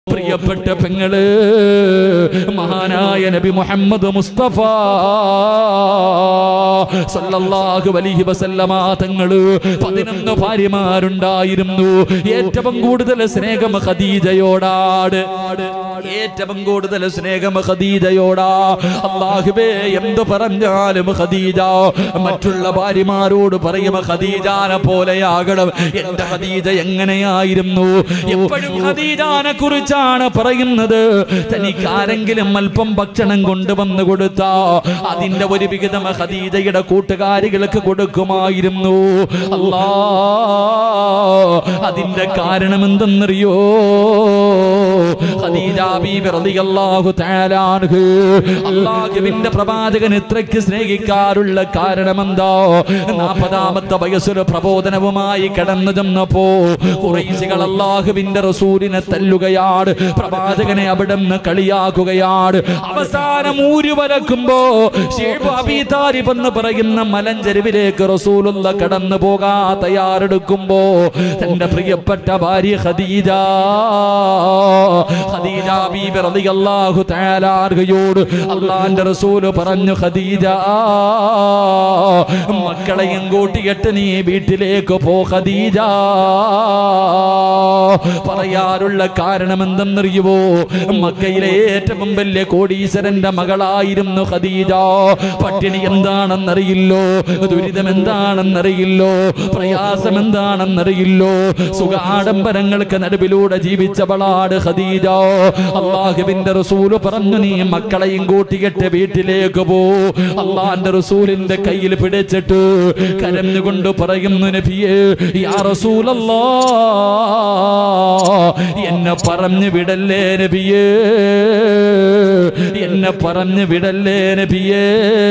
പ്രിയപ്പെട്ട പെങ്ങള് മഹാനായ നബി മുഹമ്മദ് മുസ്തഫ സല്ലല്ലാഹു അലൈഹി വസല്ലമ തങ്ങള് പതിനൊന്ന് ഭാര്യമാരുണ്ടായിരുന്നു ഏറ്റവും കൂടുതൽ സ്നേഹം ഖദീജയോടാട് ഏറ്റവും കൂടുതൽ സ്നേഹം ഖദീജയോടാ അള്ളാഹുബേ എന്ത് പറഞ്ഞാലും ഖദീജ മറ്റുള്ള ഭാര്യമാരോട് പറയും ഖദീജാനെ പോലെയാകണം എന്റെ ഖദീജ എങ്ങനെയായിരുന്നു എപ്പോഴും ഖദീജാനെ കുറിച്ചാണ് പറയുന്നത് തനിക്ക് ആരെങ്കിലും അല്പം ഭക്ഷണം കൊണ്ടുവന്ന് കൊടുത്താ അതിന്റെ ഒരു വിഹിതം ഖദീജയുടെ കൂട്ടുകാരികൾക്ക് കൊടുക്കുമായിരുന്നു അല്ലാ അതിന്റെ കാരണം എന്തെന്നറിയോ ഖദീജ ബീബി റളിയല്ലാഹു തആല അൻഹു അല്ലാഹുവിന്റെ പ്രവാചകൻ ഇത്രയ്ക്ക് സ്നേഹിക്കാറുള്ള കാരണം എന്താ നാൽപ്പതാമത്തെ വയസ്സിൽ പ്രബോധനവുമായി കടന്നു ചെന്നപ്പോ കുറേശികൾ അല്ലാഹുവിന്റെ റസൂലിനെ തല്ലുകയാണ് പ്രവാചകനെ അവിടെ നിന്ന് കളിയാക്കുകയാണ് അവസാനം ഊരു വരക്കുമ്പോ ഷേബ് അബീ താരിബ് എന്ന് പറയുന്ന മലഞ്ചെരുവിലേക്ക് റസൂലുള്ള കടന്നു പോകാ തയ്യാറെടുക്കുമ്പോ തന്റെ പ്രിയപ്പെട്ട ഭാര്യ ഖദീജ ഖദീജ ബീബി റളിയല്ലാഹു തആല അൻഹയോട് അള്ളാന്റെ റസൂല് പറഞ്ഞു ഖദീജ മക്കളെയും കൂട്ടിയിട്ട് നീ വീട്ടിലേക്ക് പോ ഖദീജ പറയാറുള്ള കാരണം എന്തെന്നറിയുവോ മക്കയിലെ ഏറ്റവും വലിയ കോടീശ്വരന്റെ മകളായിരുന്നു ഖദീജ പട്ടിണി എന്താണെന്നറിയില്ലോ ദുരിതം എന്താണെന്നറിയില്ലോ പ്രയാസം എന്താണെന്നറിയില്ലോ സുഖ ആഡംബരങ്ങൾക്ക് നടുവിലൂടെ ജീവിച്ചവളാട് ഖദീജ അള്ളാഹുവിന്റെ റസൂല് പറഞ്ഞു നീ മക്കളെയും കൂട്ടിയിട്ട് വീട്ടിലേക്ക് പോ അള്ളാന്റെ റസൂലിന്റെ കയ്യിൽ പിടിച്ചിട്ട് കരഞ്ഞുകൊണ്ട് പറയുന്നു നബിയേ യാ റസൂലല്ലാ എന്നെ പറഞ്ഞു വിടല്ലേ നബിയേ എന്നെ പറഞ്ഞു വിടല്ലേ നബിയേ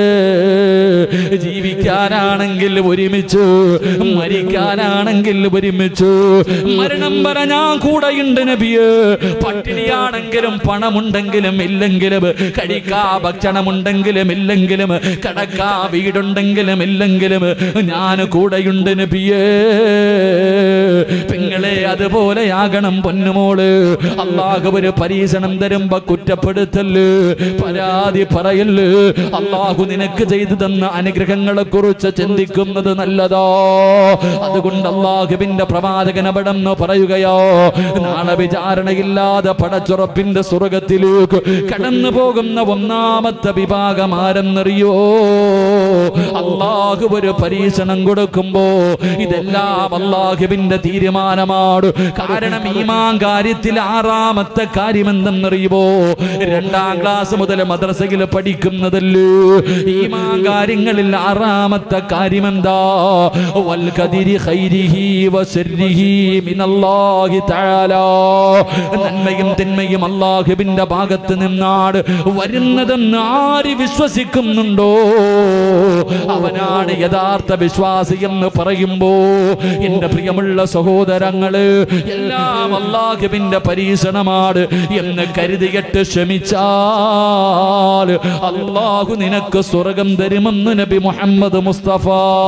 ജീവിക്കാനാണെങ്കിൽ ഒരുമിച്ചു മരിക്കാനാണെങ്കിൽ ഒരുമിച്ചു മരണം വരെ ഞാൻ കൂടെയുണ്ട് നബിയേ പട്ടിണിയാണെങ്കിലും പണമുണ്ടെങ്കിലും ഇല്ലെങ്കിലും കഴിക്കാ ഭക്ഷണമുണ്ടെങ്കിലും ഇല്ലെങ്കിലും കടക്കാ വീടുണ്ടെങ്കിലും ഇല്ലെങ്കിലും ഞാൻ കൂടെയുണ്ട് നബിയേ പെങ്ങളെ അതുപോലെയാകണം പൊന്നുമോള് അള്ളാഹു ഒരു പരീക്ഷണം തരുമ്പോ കുറ്റപ്പെടുത്തല് പരാതി പറയല് അള്ളാഹു നിനക്ക് ചെയ്തു തന്ന അനുഗ്രഹങ്ങളെ കുറിച്ച് ചിന്തിക്കുന്നത് നല്ലതോ അതുകൊണ്ട് അള്ളാഹുവിന്റെ പ്രവാചകൻ അവിടെ നിന്ന് പറയുകയോ നാളെ വിചാരണയില്ലാതെ പടച്ചുറപ്പിന്റെ സ്വർഗത്തിലേക്ക് കടന്നു പോകുന്ന ഒന്നാമത്തെ വിഭാഗം ആരെന്നറിയോ അള്ളാഹു ഒരു പരീക്ഷണം കൊടുക്കുമ്പോ ഇതെല്ലാം അള്ളാഹുവിന്റെ തീരുമാനമാണ് കാരണം ഈമാൻ കാര്യത്തിൽ ആറാമത്തെ കാര്യം എന്തെന്നറിയുമോ രണ്ടാം ക്ലാസ് മുതൽ മദ്രസയിൽ പഠിക്കുന്നതല്ലേ ഈമാൻ കാര്യങ്ങളിൽ ആറാമത്തെ കാര്യം എന്താ വൽകദിരി ഖൈരിഹി വശർരിഹി മിനല്ലാഹി തആല നന്മയും തിന്മയും അള്ളാഹുവിന്റെ ഭാഗത്ത് നിന്നാണ് വരുന്നതെന്ന് ആര് വിശ്വസിക്കുന്നുണ്ടോ അവനാണ് യഥാർത്ഥ വിശ്വാസി എന്ന് പറയുമ്പോ എന്റെ പ്രിയമുള്ള സഹോദരങ്ങള് എല്ലാം അള്ളാഹുവിന്റെ പരീക്ഷണമാണ് എന്ന് കരുതിയിട്ട് ക്ഷമിച്ചാൽ അള്ളാഹു നിനക്ക് സ്വർഗം തരുമെന്ന് നബി മുഹമ്മദ് മുസ്തഫ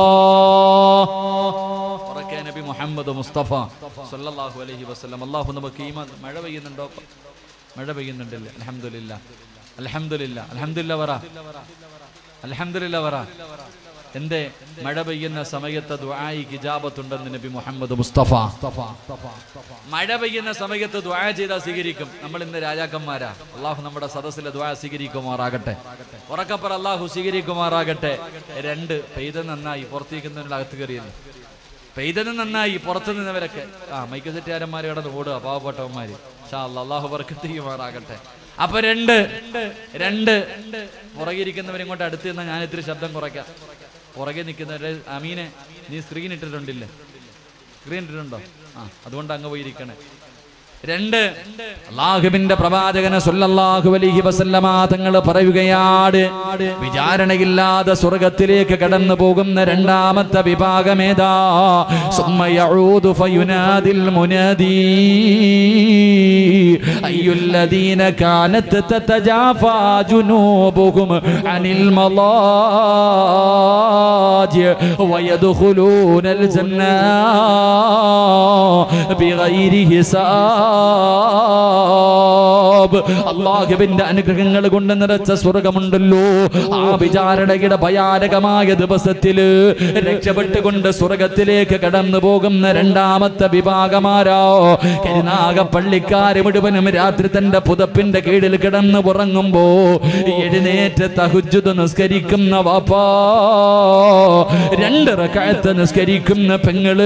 ഉറക്കെ നബി മുഹമ്മദ് മുസ്തഫ സല്ലല്ലാഹു അലൈഹി വസല്ലം അള്ളാഹു നമുക്ക് ഈമാൻ മഴ പെയ്യുന്നുണ്ടോ മഴ പെയ്യുന്നുണ്ടല്ലേ അൽഹംദുലില്ലാ അൽഹംദുലില്ലാ അൽഹംദുലില്ലാ പറ അൽഹംദുലില്ലാ പറ എന്തേ മഴ പെയ്യുന്ന സമയത്ത് ദുആയി കിജാബത്തുണ്ടെന്ന് നബി മുഹമ്മദ് മുസ്തഫ മഴ പെയ്യുന്ന സമയത്ത് ദ്വാ ചെയ്താൽ സ്വീകരിക്കും നമ്മൾ ഇന്ന് രാജാക്കന്മാരാ അള്ളാഹു നമ്മുടെ സദസ്സിലെ ദ്വാ സ്വീകരിക്കുമാറാകട്ടെ ഉറക്കപ്പറ അള്ളാഹു സ്വീകരിക്കുമാറാകട്ടെ രണ്ട് പെയ്ത നന്നായി പുറത്തേക്കുന്നതിനുള്ള അകത്ത് കയറിയല്ലോ പെയ്തത് നന്നായി പുറത്തു നിന്നവരൊക്കെ ആ മൈക്ക് സെറ്റുകാരന്മാർ കിടന്ന് ഓടുക പാവപ്പെട്ടവന്മാര് ഷാ അള്ളാഹു ബർക്കത്ത് ചെയ്യുമാറാകട്ടെ അപ്പൊ രണ്ട് രണ്ട് പുറകിരിക്കുന്നവരെ ഇങ്ങോട്ട് അടുത്ത് നിന്നാൽ ഞാൻ ഇത്തിരി ശബ്ദം കുറയ്ക്കാം പുറകെ നിൽക്കുന്നവരെ അമീനെ നീ സ്ക്രീൻ ഇട്ടിട്ടുണ്ടില്ലേ സ്ക്രീൻ ഇട്ടിട്ടുണ്ടോ ആ അതുകൊണ്ട് അങ്ങ് പോയിരിക്കണേ രണ്ട് അള്ളാഹുവിന്റെ പ്രവാചകന് സല്ലല്ലാഹു അലൈഹി വസല്ലമ തങ്ങൾ പറയുകയാണ് വിചാരണയില്ലാതെ സ്വർഗത്തിലേക്ക് കടന്നു പോകുന്ന രണ്ടാമത്തെ വിഭാഗമേതാ സുമ്മ യഊദു ഫയുനാദിൽ മുനാദി അയ്യുല്ലദീന കാനത്ത് തതജാഫാ ജുനൂബുഹും അനിൽ മളാജി വയദ്ഖുലൂനൽ ജന്ന ബിഗൈരി ഹിസാബ് അള്ളാഹുവിന്റെ അനുഗ്രഹങ്ങൾ കൊണ്ട് നിറച്ച സ്വർഗമുണ്ടല്ലോ ആ വിചാരണയുടെ ഭയാനകമായ ദിവസത്തില് രക്ഷപ്പെട്ടുകൊണ്ട് സ്വർഗത്തിലേക്ക് കടന്നു പോകുന്ന രണ്ടാമത്തെ വിഭാഗമാരോ കരുനാഗപ്പള്ളിക്കാര് മുഴുവനും രാത്രി തന്റെ പുതപ്പിന്റെ കീഴിൽ കിടന്ന് ഉറങ്ങുമ്പോ എഴുന്നേറ്റ് തഹുജുദ് നിസ്കരിക്കുന്ന വാപ്പാ രണ്ടര കാലത്ത് നിസ്കരിക്കുന്ന പെങ്ങള്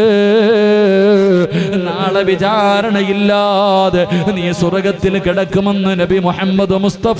നാളെ വിചാരണയില്ലാതെ നീ സ്വർഗത്തിൽ കിടക്കുമെന്ന് നബി മുഹമ്മദ് മുസ്തഫ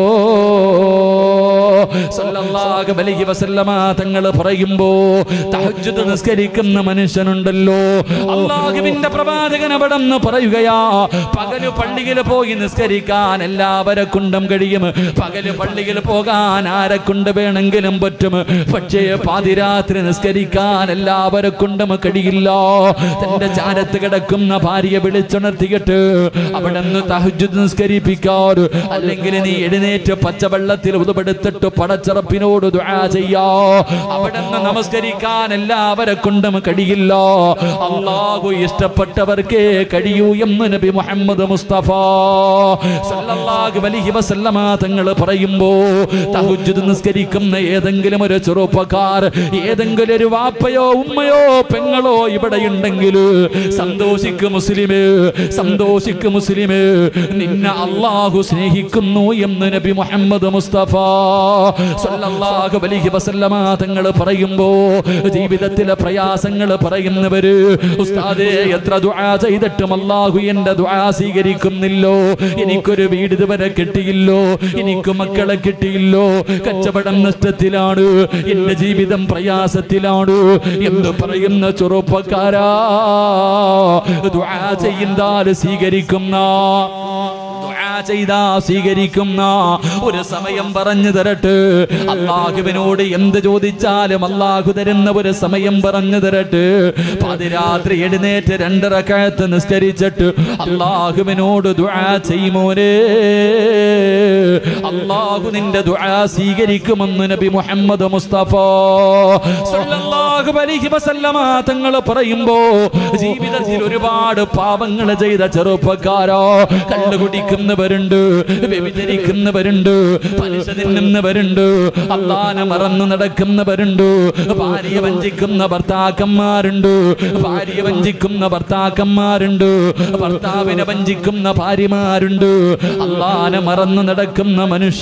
സല്ലല്ലാഹു അലൈഹി വസല്ലമ തങ്ങൾ പറയുമ്പോ തഹജ്ജുദ് നിസ്കരിക്കുന്ന മനുഷ്യനുണ്ടല്ലോ അള്ളാഹുവിന്റെ പ്രവാചകൻ അവിടെ നിന്ന് പറയുകയാ പകല് പള്ളിയിൽ പോയി നിസ്കരിക്കാൻ എല്ലാവരെ കൊണ്ടും കഴിയും പകല് പള്ളിയിൽ പോകാൻ ആരെ കൊണ്ട് വേണമെങ്കിലും പറ്റും പക്ഷേ പാതിരാത്രി നിസ്കരിക്കാൻ എല്ലാവരെ കൊണ്ടും കഴിയില്ല തന്റെ ചാരത്ത് കിടക്കുന്ന ഭാര്യയെ വിളിച്ചുണർത്തിയിട്ട് അവിടെ നിന്ന് തഹജ്ജുദ് നിസ്കരിപ്പിക്കാറ് അല്ലെങ്കിൽ നീ എഴുന്നേറ്റ് പച്ചവെള്ളത്തിൽ ഉതുപെടുത്തിട്ട് പടച്ചറപ്പിനോട് ദുആ ചെയ്യാ അവിടെ നിന്ന് നമസ്കരിക്കാൻ എല്ലാവരെ കൊണ്ടും കഴിയില്ല അള്ളാഹു ഇഷ്ടപ്പെട്ടവർക്കേ കഴിയൂ എന്ന് നബി മുഹമ്മദ് മുസ്തഫ സല്ലല്ലാഹു അലൈഹി വസല്ലമ തങ്ങൾ പറയുമ്പോ തഹജ്ജുദ് നിസ്കരിക്കുന്ന ഏതെങ്കിലും ഒരു ചെറുപ്പക്കാർ ഏതെങ്കിലും ഒരു വാപ്പയോ ഉമ്മയോ പെങ്ങളോ ഇവിടെ ഉണ്ടെങ്കിൽ സന്തോഷിക്ക് മുസ്ലിമേ സന്തോഷിക്ക് മുസ്ലിമേ നിന്നെ അള്ളാഹു സ്നേഹിക്കുന്നു എന്ന് നബി മുഹമ്മദ് മുസ്തഫ സല്ലല്ലാഹു അലൈഹി വസല്ലമ തങ്ങൾ പറയുമ്പോ ജീവിതത്തിലെ പ്രയാസങ്ങൾ പറയുന്നവര് ഉസ്താദേ എത്ര ദുആ ചെയ്തിട്ടും അള്ളാഹു എന്റെ ദുആ സ്വീകരിക്കുന്നില്ലോ എനിക്കൊരു വീട് ഇതുവരെ കിട്ടിയില്ലോ എനിക്ക് മക്കളെ കിട്ടിയില്ലോ കച്ചവടം നഷ്ടത്തിലാണ് എന്റെ ജീവിതം പ്രയാസത്തിലാണ് എന്ന് പറയുന്ന ചെറുപ്പക്കാരാ ദുആ ചെയ്യുന്താൽ സ്വീകരിക്കുന്ന ദുആ ചെയ്താ സ്വീകരിക്കുന്ന ഒരു സമയം പറഞ്ഞു തരട്ടെ അള്ളാഹുവിനോട് എന്ത് ചോദിച്ചാലും അള്ളാഹു തരുന്ന ഒരു സമയം പറഞ്ഞു തരട്ടെ പതിരാത്രി എഴുന്നേറ്റ് രണ്ടര കഴത്ത് നിസ്കരിച്ചിട്ട് അള്ളാഹുവിനോട് ദുആ ചെയ്യുമോനെ അള്ളാഹു നിന്റെ ദുആ സ്വീകരിക്കുമെന്ന് നബി മുഹമ്മദ് മുസ്തഫ സല്ലല്ലാഹു അലൈഹി വസല്ലമ തങ്ങൾ പറയുമ്പോ ജീവിതത്തിൽ ഒരുപാട് പാപങ്ങൾ ചെയ്ത ചെറുപ്പക്കാരോ കള്ളു കുടിക്കുന്നവരുണ്ട് വ്യഭിചരിക്കുന്നവരുണ്ട് പലിശ തിന്നുന്നവരുണ്ട് അള്ളാനെ മറന്നു നടക്കുന്നവരുണ്ട് ഭാര്യ വഞ്ചിക്കുന്ന ഭർത്താക്കന്മാരുണ്ട് ഭാര്യ വഞ്ചിക്കുന്ന ഭർത്താക്കന്മാരുണ്ട് ഭർത്താവിനെ വഞ്ചിക്കുന്ന ഭാര്യമാരുണ്ട് അള്ളാനെ മറന്നു നടക്കുന്ന മനുഷ്യ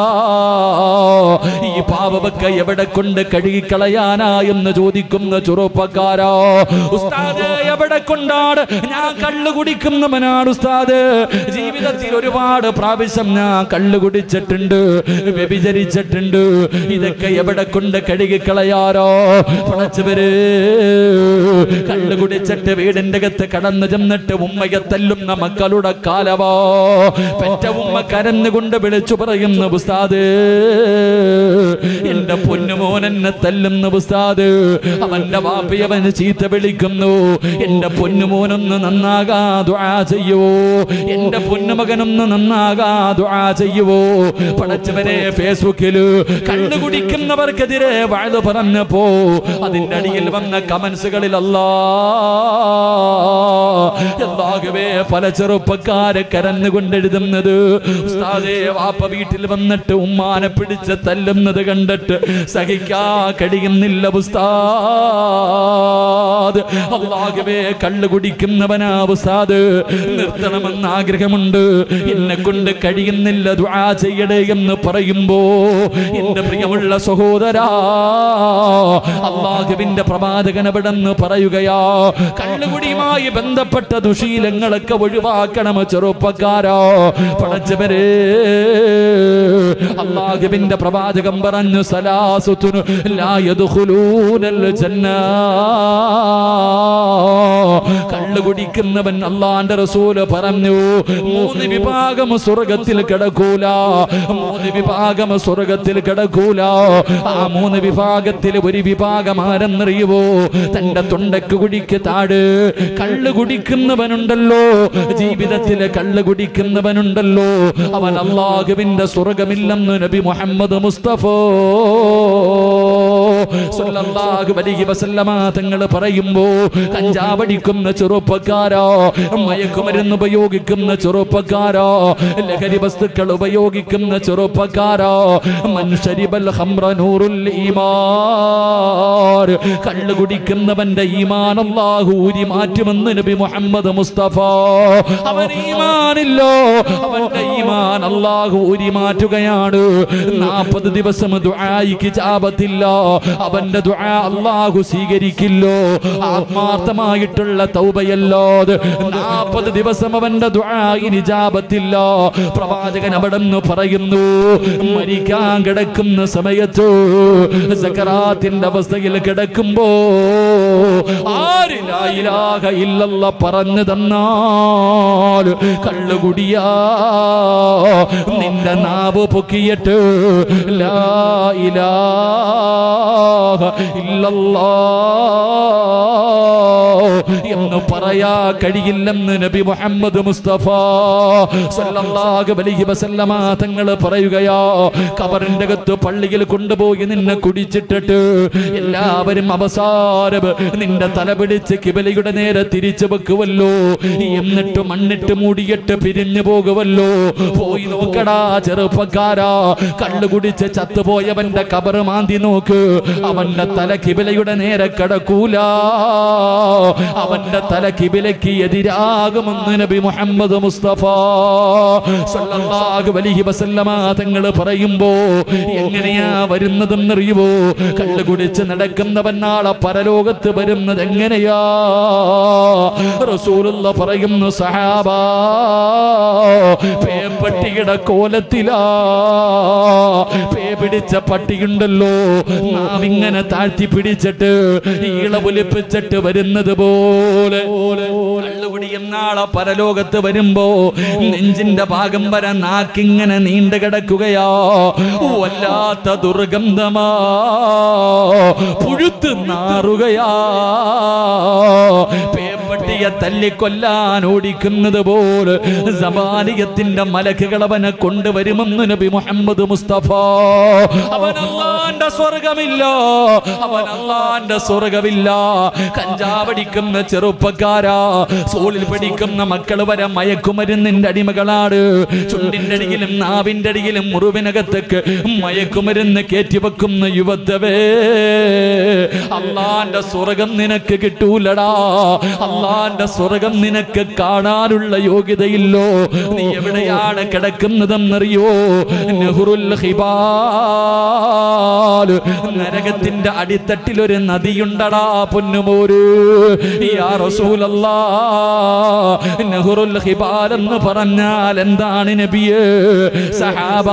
ഈ പാപമൊക്കെ എവിടെ കൊണ്ട് കഴുകിക്കളയാനാ എന്ന് ചോദിക്കുന്ന ചെറുപ്പക്കാരോ ഉസ്താദ് എവിടെ കൊണ്ടാണ് ഞാൻ കള്ളു കുടിക്കുന്നവനാണ് ഉസ്താദ് ജീവിതത്തിൽ ഒരുപാട് പ്രാവശ്യം ഞാൻ കള്ളു കുടിച്ചിട്ടുണ്ട് വ്യഭിചരിച്ചിട്ടുണ്ട് ഇതൊക്കെ എവിടെ കൊണ്ട് കഴുകിക്കളയാരോ പടച്ചവര് കള്ളു കുടിച്ചിട്ട് വീടിന്റെ അകത്ത് കടന്നു ചെന്നിട്ട് ഉമ്മയെ തല്ലുന്ന മക്കളുടെ കാലവോ പെറ്റ ഉമ്മ കരഞ്ഞുകൊണ്ട് വിളിച്ചു പറയുന്ന ഉസ്താദ് എന്റെ പൊന്നുമോൻ എന്നെ തല്ലുന്ന ഉസ്താദ് അവന്റെ വാപ്പി അവന് ചീത്ത വിളിക്കുന്നു എന്റെ പൊന്നുമോനൊന്ന് നന്നാകാ ദുആ ചെയ്യുവോ എന്റെ പൊന്നുമകനൊന്ന് നന്നാകാ ദുആ ചെയ്യുവോ പടച്ചവനെ ഫേസ്ബുക്കില് കണ്ണു കുടിക്കുന്നവർക്കെതിരെ വാഴ പറഞ്ഞപ്പോ അതിന്റെ അടിയിൽ വന്ന കമന്റ്സുകളിൽ അല്ലാ എന്താകവേ പല ചെറുപ്പക്കാരെ കരഞ്ഞുകൊണ്ട് എഴുതുന്നത് ഉസ്താദേ വാപ്പ വീട്ടിൽ വന്നിട്ട് ഉമ്മാനെ പിടിച്ച് തല്ലുന്നത് കണ്ടിട്ട് സഹിക്കാ കഴിയുന്നില്ല ഉസ്താദ് അള്ളാഹുവേ കള്ളു കുടിക്കുന്നവനാ ഉസ്താദ് നിർത്തണമെന്ന് ആഗ്രഹമുണ്ട് എന്നെ കൊണ്ട് കഴിയുന്നില്ല ദുആ ചെയ്യടേ എന്ന് പറയുമ്പോ എന്റെ പ്രിയമുള്ള സഹോദരാ അള്ളാഹുവിന്റെ പ്രവാചകൻ എവിടെന്ന് പറയുകയാ കള്ളുകുടിയുമായി ബന്ധപ്പെട്ട ദുശീലങ്ങളൊക്കെ ഒഴിവാക്കണം ചെറുപ്പക്കാരോ പടച്ചവരെ അള്ളാഹുവിന്റെ പ്രവാചകം പറഞ്ഞു സലാസുത്തുനു ലാ യദ്ഖുലൂനൽ ജന്ന കള്ളു കുടിക്കുന്നവൻ അള്ളാന്റെ റസൂല് പറഞ്ഞു മൂന്ന് വിഭാഗം വിഭാഗം സ്വർഗത്തിൽ കിടക്കൂല മൂന്ന് വിഭാഗം സ്വർഗത്തിൽ കിടക്കൂല ആ മൂന്ന് വിഭാഗത്തിൽ ഒരു വിഭാഗം ആരെന്നറിയുവോ തന്റെ തൊണ്ടക്ക് കുടിക്ക് താട് കള്ള് കുടിക്കുന്നവനുണ്ടല്ലോ ജീവിതത്തിലെ കള്ള് കുടിക്കുന്നവനുണ്ടല്ലോ അവൻ അള്ളാഹുവിന്റെ സ്വർഗമില്ലെന്ന് നബി മുഹമ്മദ് മുസ്തഫ സല്ലല്ലാഹു അലൈഹി വസല്ലമ തങ്ങൾ പറയുമ്പോ കഞ്ചാവടിക്കുന്ന ചെറുപ്പക്കാരോ മയക്കുമരുന്ന് ഉപയോഗിക്കുന്ന ചെറുപ്പക്കാരോ ലഹരി വസ്തുക്കൾ ഉപയോഗിക്കുന്ന ചെറുപ്പക്കാരോ മനുഷ്യരിബൽ ഹംറ നൂറുൽ ഈമാൻ കള്ള് കുടിക്കുന്നവന്റെ ഈമാൻ അല്ലാഹു ഊരി മാറ്റുമെന്ന് നബി മുഹമ്മദ് മുസ്തഫ അവൻ ഈമാനില്ലോ അവന്റെ ഈമാൻ അല്ലാഹു ഊരി മാറ്റുകയാണ് നാൽപ്പത് ദിവസം ദുആയിക്ക് ജാപത്തില്ല അവന്റെ ദുആ അല്ലാഹു സ്വീകരിക്കില്ലോ ആത്മാർത്ഥമായിട്ടുള്ള തൗബയല്ലാതെ നാൽപ്പത് ദിവസം അവന്റെ ദുആയിന് ജാപത്തില്ല പ്രവാചകൻ അവിടെ നിന്ന് പറയുന്നു മരിക്കാൻ കിടക്കുന്ന സമയത്ത് സക്കറാത്തിന്റെ അവസ്ഥയിൽ കിടക്കുമ്പോ ആര് ലാ ഇലാഹ ഇല്ലല്ല പറഞ്ഞു തന്നാൽ കള്ളുകുടിയാ നിന്റെ നാവ് പൊക്കിയിട്ട് ലാ ഇലാഹ ഇല്ലല്ലാ എന്ന് പറയാ കഴിയില്ലെന്ന് നബി മുഹമ്മദ് മുസ്തഫ സല്ലല്ലാഹു അലൈഹി വസല്ലമ തങ്ങൾ പറയുകയാ കബറിന്റെ അകത്ത് പള്ളിയിൽ കൊണ്ടുപോയി നിന്നെ കുടിച്ചിട്ടിട്ട് എല്ലാവരും അവസാനം നിന്റെ തല പിടിച്ച് കിബലയുടെ നേരെ തിരിച്ചു വെക്കുവല്ലോ എന്നിട്ട് മണ്ണിട്ട് മൂടിയിട്ട് പിരിഞ്ഞു പോകുമല്ലോ പോയി നോക്കടാ ചെറുപ്പക്കാരാ കള്ളു കുടിച്ച് ചത്തുപോയവന്റെ കബറ് മാന്തി നോക്ക് അവന്റെ തല കിബിലയുടെ നേരെ കിടക്കൂല അവന്റെ തല കിബിലയ്ക്ക് എതിരാകുമെന്ന് നബി മുഹമ്മദ് മുസ്തഫ സല്ലല്ലാഹു അലൈഹി വസല്ലമ തങ്ങൾ പറയുമ്പോ എങ്ങനെയാ വരുന്നതെന്നറിയുവോ കള്ളു കുടിച്ച് നടക്കുന്നവൻ നാളെ പരലോകത്ത് വരുന്നത് എങ്ങനെയാ റസൂലുള്ള പറയുന്നു സഹാബ പേപ്പട്ടിയുടെ കോലത്തിലാ പേ പിടിച്ച പട്ടിയുണ്ടല്ലോ നാവിങ്ങനെ താഴ്ത്തി പിടിച്ചിട്ട് ഈള ഒലിപ്പിച്ചിട്ട് വരുന്നത് പോലെ കള്ളുകുടി എന്നാളെ പരലോകത്ത് വരുമ്പോ നെഞ്ചിന്റെ ഭാഗം വരെ നാക്കിങ്ങനെ നീണ്ടു കിടക്കുകയാ വല്ലാത്ത ദുർഗന്ധമാ പുഴുത്ത് നാറുകയാ പേപ്പട്ടിയെ തല്ലിക്കൊല്ലാൻ ഓടിക്കുന്നത് പോലെ സമാനിയത്തിന്റെ മലക്കുകൾ അവനെ കൊണ്ടുവരുമെന്ന് നബി മുഹമ്മദ് മുസ്തഫ അവൻ അള്ളാന്റെ സ്വർഗമില്ല അവൻ അള്ളാന്റെ സ്വർഗമില്ല കഞ്ചാവടിക്കുന്ന ചെറുപ്പക്കാരാ സോളിൽ പഠിക്കുന്ന മക്കൾ വരെ മയക്കുമരുന്നിന്റെ അടിമകളാണ് ചുണ്ടിന്റെ അടിയിലും നാവിന്റെ അടിയിലും മുറിവിനകത്തേക്ക് മയക്കുമരുന്ന് കയറ്റിവെക്കുന്ന യുവത്വേ അള്ളാന്റെ സ്വർഗം നിനക്ക് കിട്ടൂലടാ അള്ളാന്റെ സ്വർഗം നിനക്ക് കാണാനുള്ള യോഗ്യതയില്ലോ നീ എവിടെയാണ് കിടക്കുന്നതെന്നറിയോ നെഹ്റുൽ ഹിബാൽ നരകത്തിന്റെ അടിത്തട്ടിൽ ഒരു നദിയുണ്ടടാ പൊന്നുമോര് യാ റസൂലല്ലാ നെഹ്റുൽ ഹിബാൽ എന്ന് പറഞ്ഞാൽ എന്താണ് നബിയേ സഹാബ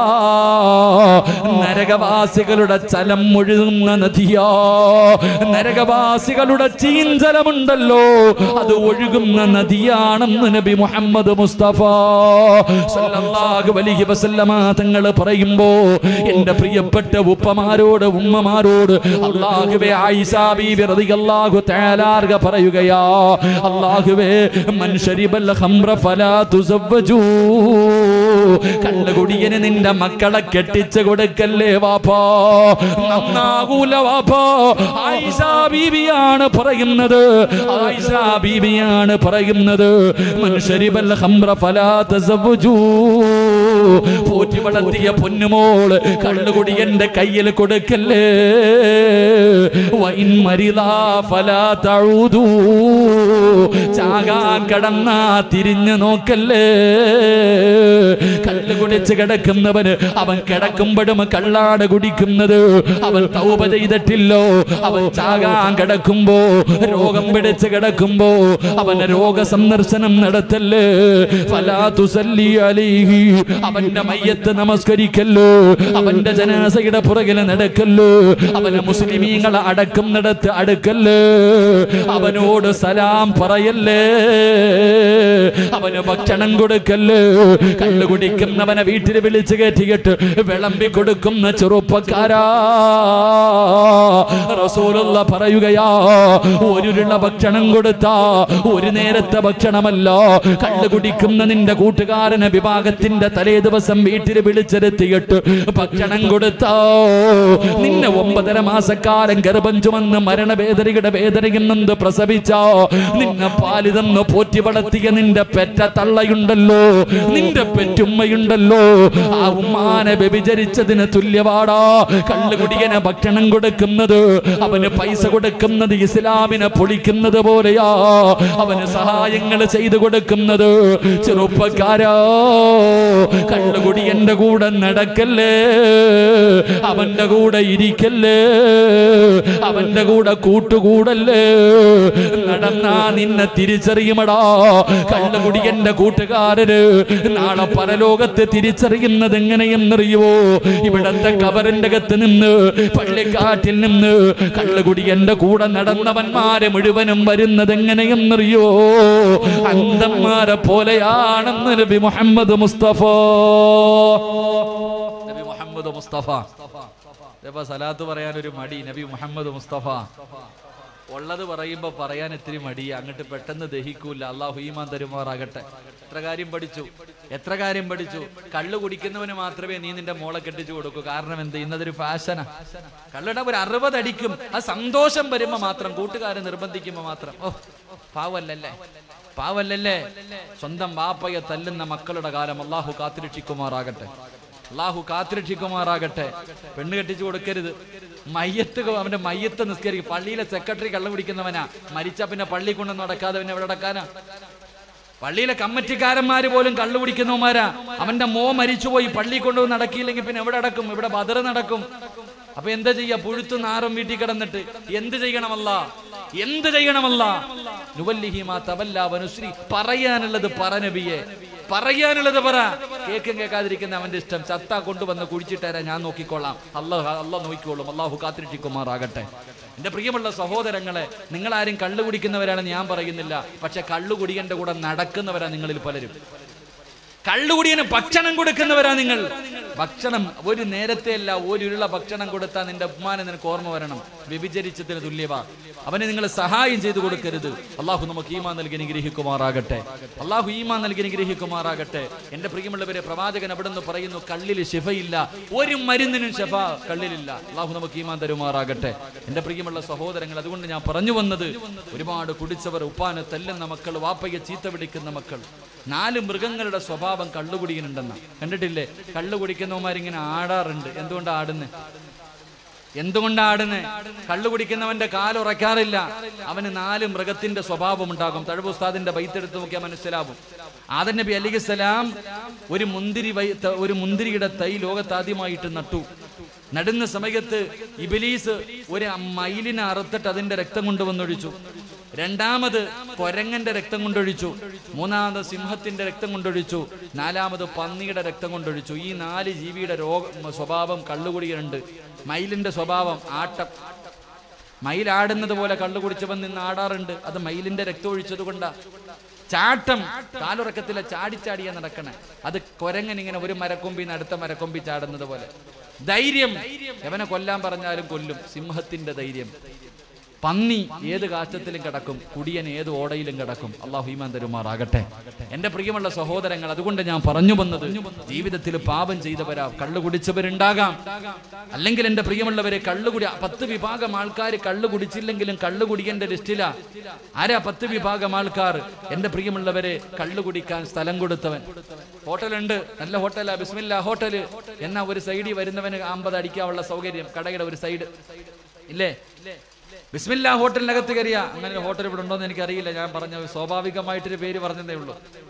നരകവാസികളുടെ ചലം ഒഴുകുന്ന നദിയാ നരകവാസികളുടെ ചീഞ്ചലമുണ്ടല്ലോ അത് ഒഴുകുന്ന നദിയാണെന്ന് നബി മുഹമ്മദ് മുസ്തഫ സല്ലല്ലാഹു അലൈഹി വസല്ലമ തങ്ങൾ പറയുമ്പോ എന്റെ പ്രിയപ്പെട്ട ഉപ്പമാരോട് ഉമ്മമാരോട് അള്ളാഹുവേ ആയിഷ ബീബി റളിയല്ലാഹു തആലാർഗ പറയുകയാ അള്ളാഹുവേ മൻ ശരിബൽ ഖംറ ഫലാ തുസവ്വജൂ കള്ളുകുടിയന് നിന്റെ മക്കളെ കെട്ടിച്ചു കൊടുക്കല്ലേ വാപ്പാ നന്നാകൂല വാപ്പാ ആയിഷ ബീബിയാണ് പറയുന്നത് ആയിഷ ബീബിയാണ് പറയുന്നത് മനുഷ്യരിബൽ ഹംറ ഫലാ തസവ്വജൂ പോറ്റി വളർത്തിയ പൊന്നുമോള് കള്ളുകുടിയന്റെ കയ്യിൽ കൊടുക്കല്ലേ വൈൻ മരിതാ ഫലാ തഊദൂ ചാകാൻ കടന്നാ തിരിഞ്ഞു നോക്കല്ലേ കള്ള് കുടിച്ച് കിടക്കുന്നവന് അവൻ കിടക്കുമ്പോഴും കള്ളാണ് കുടിക്കുന്നത് അവൻ തൗപ ചെയ്തിട്ടില്ലോ അവൻ ചാകാൻ കിടക്കുമ്പോ രോഗം പിടിച്ച് കിടക്കുമ്പോ അവന് രോഗ സന്ദർശനം നടത്തല്ലേ ഫലാ തുസല്ലി അലൈഹി അവന്റെ മയ്യത്ത് നമസ്കരിക്കല്ലോ അവന്റെ ജനാസയുടെ പുറകിൽ നടക്കല്ലോ അവന് മുസ്ലിമീങ്ങളെ അടക്കുന്നിടത്ത് അടുക്കല്ലേ അവനോട് സലാം പറയല്ലേ അവന് ഭക്ഷണം കൊടുക്കല്ലേ കള്ളു കുടിക്കുന്നവനെ വീട്ടിൽ വിളിച്ചു കയറ്റിയിട്ട് വിളമ്പി കൊടുക്കുന്ന ചെറുപ്പക്കാരാ റസൂലുള്ള പറയുകയാ ഒരുരുള്ള ഭക്ഷണം കൊടുത്താ ഒരു നേരത്തെ ഭക്ഷണമല്ല കള്ളു കുടിക്കുന്ന നിന്റെ കൂട്ടുകാരനെ വിഭാഗത്തിന്റെ തലേ ദിവസം വീട്ടിൽ വിളിച്ചെടുത്തിയിട്ട് ഭക്ഷണം കൊടുത്തോ നിന്നെ ഒമ്പതര മാസക്കാലം ഗർഭം ചുമന്ന് മരണവേദനയുടെ വേദനയിൽ നിന്ന് പ്രസവിച്ചോ നിന്നെ പാല് തന്ന് പോറ്റി വളർത്തിയ നിന്റെ പെറ്റ തള്ളയുണ്ടല്ലോ നിന്റെ പെറ്റുമ്മയുണ്ടല്ലോ ആ ഉമ്മാനെ വ്യഭിചരിച്ചതിന് തുല്യവാടാ കള്ളുകുടിയനെ ഭക്ഷണം കൊടുക്കുന്നത് അവന് പൈസ കൊടുക്കുന്നത് ഇസ്ലാമിനെ പൊളിക്കുന്നത് പോലെയാ അവന് സഹായങ്ങൾ ചെയ്തു കൊടുക്കുന്നത് ചെറുപ്പക്കാരാ കള്ളുകുടിയന്റെ കൂടെ നടക്കല്ലേ അവന്റെ കൂടെ ഇരിക്കല്ലേ അവന്റെ കൂടെ കൂട്ടുകൂടല്ലേ നടന്നാ നിന്നെ തിരിച്ചറിയുമടാ കള്ളുകുടിയന്റെ കൂട്ടുകാരന് നാളെ പരലോകത്ത് തിരിച്ചറിയുന്നത് എങ്ങനെയെന്നറിയുവോ ഇവിടത്തെ കബറിന്റെ അകത്ത് നിന്ന് പള്ളിക്കാട്ടിൽ നിന്ന് കള്ളുകുടിയന്റെ കൂടെ നടന്നവന്മാരെ മുഴുവനും വരുന്നത് എങ്ങനെയെന്നറിയോ അന്തന്മാരെ പോലെയാണെന്ന് നബി മുഹമ്മദ് മുസ്തഫ നബി മുഹമ്മദ് മുസ്തഫ ഇപ്പൊ സലാത്ത് പറയാൻ ഒരു മടി നബി മുഹമ്മദ് മുസ്തഫ ഉള്ളത് പറയുമ്പോ പറയാൻ ഇത്തിരി മടിയാ അങ്ങോട്ട് പെട്ടെന്ന് ദഹിക്കൂല അള്ളാഹു ഈമാൻ തരുമാറാകട്ടെ എത്ര കാര്യം പഠിച്ചു എത്ര കാര്യം പഠിച്ചു കള്ളു കുടിക്കുന്നവന് മാത്രമേ നീ നിന്റെ മോളെ കെട്ടിച്ചു കൊടുക്കൂ കാരണം എന്ത് ഇന്നതൊരു ഫാഷനാ കള്ളുടെ ഒരു അറുപത് അടിക്കും ആ സന്തോഷം വരുമ്പോ മാത്രം കൂട്ടുകാരെ നിർബന്ധിക്കുമ്പോ മാത്രം ഓ പാവല്ലല്ലേ പാവല്ലല്ലേ സ്വന്തം വാപ്പയെ തല്ലുന്ന മക്കളുടെ കാലം അള്ളാഹു കാത്തിരക്ഷിക്കുമാറാകട്ടെ അള്ളാഹു കാത്തിരക്ഷിക്കുമാറാകട്ടെ പെണ്ണ് കെട്ടിച്ചു കൊടുക്കരുത് മയ്യത്ത് കൊ- അവന്റെ മയ്യത്ത് നിസ്കരിക്കും പള്ളിയിലെ സെക്രട്ടറി കള്ളു പിടിക്കുന്നവനാ മരിച്ച പിന്നെ പള്ളി കൊണ്ട് നടക്കാതെ പിന്നെ എവിടെ അടക്കാനാ പള്ളിയിലെ കമ്മിറ്റിക്കാരന്മാര് പോലും കള്ളു കുടിക്കുന്നവന്മാരാ അവന്റെ മോ മരിച്ചുപോയി പള്ളി കൊണ്ടുപോയി നടക്കിയില്ലെങ്കിൽ പിന്നെ എവിടെ അടക്കും ഇവിടെ ബദർ നടക്കും അപ്പൊ എന്താ ചെയ്യാ പുഴുത്തു നാറും വീട്ടിൽ കിടന്നിട്ട് എന്ത് ചെയ്യണമല്ല എന്ത് ചെയ്യണമല്ല നുവല്ലിഹിമാ തവല്ല വനുശ്രീ പറയാനുള്ളത് പറ നബിയെ പറയാനുള്ളത് പറ കേക്കും കേൾക്കാതിരിക്കുന്ന അവന്റെ ഇഷ്ടം ചത്ത കൊണ്ടുവന്ന് കുഴിച്ചിട്ടേരാ ഞാൻ നോക്കിക്കൊള്ളാം അള്ളാഹ് അള്ളാഹ് നോക്കിക്കോളും അള്ളാഹു കാത്തിരക്ഷിക്കുമാറാകട്ടെ എന്റെ പ്രിയമുള്ള സഹോദരങ്ങളെ നിങ്ങൾ ആരും കള്ളു കുടിക്കുന്നവരാണെന്ന് ഞാൻ പറയുന്നില്ല പക്ഷെ കള്ളു കുടിയന്റെ കൂടെ നടക്കുന്നവരാ നിങ്ങളിൽ പലരും കള്ളുകുടിയന് ഭക്ഷണം കൊടുക്കുന്നവരാ നിങ്ങൾ ഭക്ഷണം ഒരു നേരത്തെ അല്ല ഒരു ഉരുള ഭക്ഷണം കൊടുത്താൽ നിന്റെ ഉമ്മാനെ നിനക്ക് ഓർമ്മ വരണം വ്യഭിചരിച്ചതിന് തുല്യവാ അവനെ നിങ്ങൾ സഹായം ചെയ്തു കൊടുക്കരുത് അള്ളാഹു നമുക്ക് ഈമാൻ നൽകി അനുഗ്രഹിക്കുമാറാകട്ടെ അള്ളാഹു ഈമാൻ നൽകി അനുഗ്രഹിക്കുമാറാകട്ടെ എന്റെ പ്രിയമുള്ളവരെ പ്രവാചകൻ അവിടെ നിന്ന് പറയുന്നു കള്ളിൽ ശിഫയില്ല ഒരു മരുന്നിനും ശഫ കള്ളിലില്ല അള്ളാഹു നമുക്ക് ഈമാൻ തരുമാറാകട്ടെ എന്റെ പ്രിയമുള്ള സഹോദരങ്ങൾ അതുകൊണ്ട് ഞാൻ പറഞ്ഞു വന്നത് ഒരുപാട് കുടിച്ചവർ ഉപ്പാനെ തല്ലുന്ന മക്കൾ വാപ്പയെ ചീത്ത പിടിക്കുന്ന മക്കൾ നാല് മൃഗങ്ങളുടെ സ്വഭാവം കള്ളുകുടിക്കുന്നുണ്ടെന്ന കണ്ടിട്ടില്ലേ കള്ളു കുടിക്കുന്നവന്മാരിങ്ങനെ ആടാറുണ്ട് എന്തുകൊണ്ടാ ആടുന്നത് എന്തുകൊണ്ടാ ആടുന്നത് കള്ളു കുടിക്കുന്നവന്റെ കാലുറക്കാറില്ല അവന് നാല് മൃഗത്തിന്റെ സ്വഭാവം ഉണ്ടാകും തഴവ് ഉസ്താദിന്റെ ബൈത്തെടുത്ത് നോക്കിയാൽ മനസ്സിലാവും ആദൻ നബി അലിഖി സലാം ഒരു മുന്തിരി വൈ- ത- ഒരു മുന്തിരിയുടെ തൈ ലോകത്താദ്യമായിട്ട് നട്ടു നടുന്ന സമയത്ത് ഇബിലീസ് ഒരു മയിലിനെ അറുത്തിട്ട് അതിന്റെ രക്തം കൊണ്ടുവന്നൊഴിച്ചു രണ്ടാമത് കൊരങ്ങന്റെ രക്തം കൊണ്ടൊഴിച്ചു മൂന്നാമത് സിംഹത്തിന്റെ രക്തം കൊണ്ടൊഴിച്ചു നാലാമത് പന്നിയുടെ രക്തം കൊണ്ടൊഴിച്ചു ഈ നാല് ജീവിയുടെ രോഗ സ്വഭാവം കള്ളുകുടിയുണ്ട് മയിലിന്റെ സ്വഭാവം ആട്ടം മയിലാടുന്നത് പോലെ കള്ളു കുടിച്ചവൻ നിന്ന് ആടാറുണ്ട് അത് മയിലിന്റെ രക്തം ഒഴിച്ചത് കൊണ്ടാ ചാട്ടം കാലുറക്കത്തിലെ ചാടിച്ചാടിയാ നടക്കണേ അത് കൊരങ്ങൻ ഇങ്ങനെ ഒരു മരക്കൊമ്പിൽ നിന്ന് അടുത്ത മരക്കൊമ്പി ചാടുന്നത് പോലെ ധൈര്യം എവനെ കൊല്ലാൻ പറഞ്ഞാലും കൊല്ലും സിംഹത്തിന്റെ ധൈര്യം പന്നി ഏത് കാറ്റത്തിലും കിടക്കും കുടിയൻ ഏത് ഓടയിലും കിടക്കും അള്ളാഹു ഈമാൻ തരുമാറാകട്ടെ എന്റെ പ്രിയമുള്ള സഹോദരങ്ങൾ അതുകൊണ്ട് ഞാൻ പറഞ്ഞു വന്നത് ജീവിതത്തിൽ പാപം ചെയ്തവരാ കള്ളു കുടിച്ചവരുണ്ടാകാം അല്ലെങ്കിൽ എന്റെ പ്രിയമുള്ളവരെ കള്ളുകുടി പത്ത് വിഭാഗം ആൾക്കാർ കള്ളു കുടിച്ചില്ലെങ്കിലും കള്ളു കുടിയന്റെ ലിസ്റ്റിലാ ആരാ പത്ത് വിഭാഗം ആൾക്കാർ എന്റെ പ്രിയമുള്ളവരെ കള്ളു കുടിക്കാൻ സ്ഥലം കൊടുത്തവൻ ഹോട്ടലുണ്ട് നല്ല ഹോട്ടലാ ബിസ്മില്ല ഹോട്ടല് എന്നാ ഒരു സൈഡിൽ വരുന്നവന് അമ്പത് അടിക്കാനുള്ള സൗകര്യം കടയുടെ ഒരു സൈഡ് ഇല്ലേ ബിസ്മില്ല ഹോട്ടലിനകത്ത് കയറിയ അങ്ങനെ ഒരു ഹോട്ടൽ ഇവിടെ ഉണ്ടോ എന്ന് എനിക്കറിയില്ല ഞാൻ പറഞ്ഞ സ്വാഭാവികമായിട്ടൊരു പേര് പറഞ്ഞതേ ഉള്ളൂ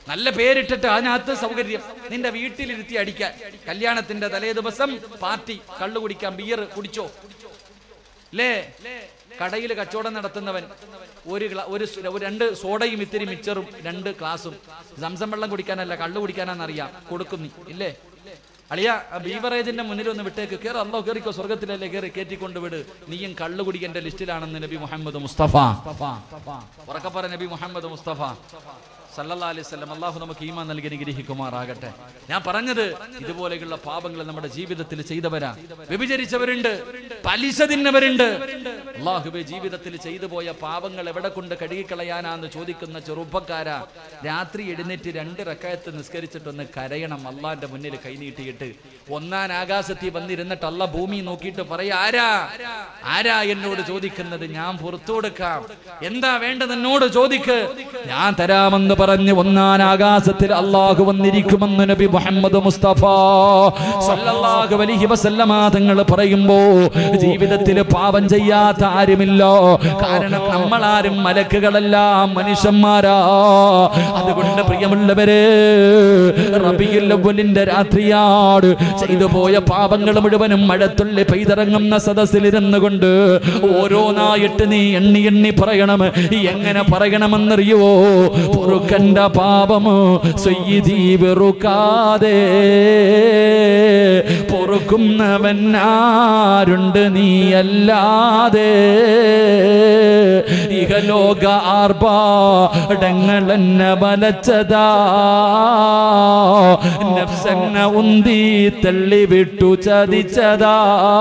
നല്ല പേരിട്ടിട്ട് അതിനകത്ത് സൗകര്യം നിന്റെ വീട്ടിലിരുത്തി അടിക്കാൻ കല്യാണത്തിന്റെ തലേ ദിവസം പാർട്ടി കള്ളു കുടിക്കാൻ ബിയർ കുടിച്ചോ അല്ലേ കടയിൽ കച്ചവടം നടത്തുന്നവൻ ഒരു ഗ്ലാ- ഒരു സ്- ഒരു രണ്ട് സോഡയും ഇത്തിരി മിച്ചറും രണ്ട് ഗ്ലാസും സംസം വെള്ളം കുടിക്കാനല്ല കള്ളു കുടിക്കാനാന്നറിയാം കൊടുക്കും നീ ഇല്ലേ അളിയ ആ ബീവറേജിന്റെ മുന്നിൽ ഒന്ന് വിട്ടേക്ക് കേറ് അല്ലോ കേറിക്കോ സ്വർഗത്തിലല്ലേ കേറി കയറ്റിക്കൊണ്ട് വിട് നീയും കള്ളു കുടിക്കേണ്ട ലിസ്റ്റിലാണെന്ന് നബി മുഹമ്മദ് മുസ്തഫ ഉറക്കപ്പറ നബി മുഹമ്മദ് മുസ്തഫ സല്ലല്ലാഹു അലൈഹി വസല്ലം അള്ളാഹു നമുക്ക് ഈമാൻ നൽകി അനുഗ്രഹിക്കുമാറാകട്ടെ ഞാൻ പറഞ്ഞത് ഇതുപോലെയുള്ള പാപങ്ങൾ നമ്മുടെ ജീവിതത്തിൽ ചെയ്തവരാ വ്യഭിചരിച്ചവരുണ്ട് പലിശ തിന്നവരുണ്ട് അള്ളാഹുബെ ജീവിതത്തിൽ ചെയ്തു പോയ പാപങ്ങൾ എവിടെ കൊണ്ട് കഴുകിക്കളയാനാന്ന് ചോദിക്കുന്ന ചെറുപ്പക്കാരാ രാത്രി എഴുന്നേറ്റ് രണ്ട് റക്കായത്ത് നിസ്കരിച്ചിട്ടൊന്ന് കരയണം അള്ളാന്റെ മുന്നിൽ കൈനീട്ടിയിട്ട് ഒന്നാൻ ആകാശത്തിൽ വന്നിരുന്നിട്ട് അല്ല ഭൂമി നോക്കിയിട്ട് പറയാ ആരാ ആരാ എന്നോട് ചോദിക്കുന്നത് ഞാൻ പുറത്തു കൊടുക്കാം എന്താ വേണ്ടത് എന്നോട് ചോദിക്ക് ഞാൻ തരാമെന്ന് പറഞ്ഞ് ഒന്നാൻ ആകാശത്തിൽ അള്ളാഹു വന്നിരിക്കുമെന്ന് നബി മുഹമ്മദ് മുസ്തഫ സല്ലല്ലാഹു അലൈഹി വസല്ലമ തങ്ങൾ പറയുമ്പോ ജീവിതത്തിൽ പാപം ചെയ്യാത്ത ആരുമില്ല കാരണം നമ്മളാരും മലക്കുകളെല്ലാം മനുഷ്യന്മാരാ അതുകൊണ്ട് പ്രിയമുള്ളവര് റബിയുൽ അവ്വലിന്റെ രാത്രിയാട് ചെയ്തു പോയ പാപങ്ങൾ മുഴുവനും മഴത്തുള്ളി പെയ്തിറങ്ങുന്ന സദസ്സിലിരുന്നു കൊണ്ട് ഓരോന്നായിട്ട് നീ എണ്ണി എണ്ണി പറയണം എങ്ങനെ പറയണമെന്നറിയുവോ പൊറുക്കന്റെ പാപമോ സ്വയ്യീ വെറുക്കാതെ പൊറുക്കുന്നവൻ ആരുണ്ട് നീയല്ലാതെ ഇഹലോക ആർഭാടങ്ങൾ എന്നെ വലച്ചതാ നഫ്സെന്ന ഉന്തി തള്ളി വിട്ടു ചതിച്ചതാ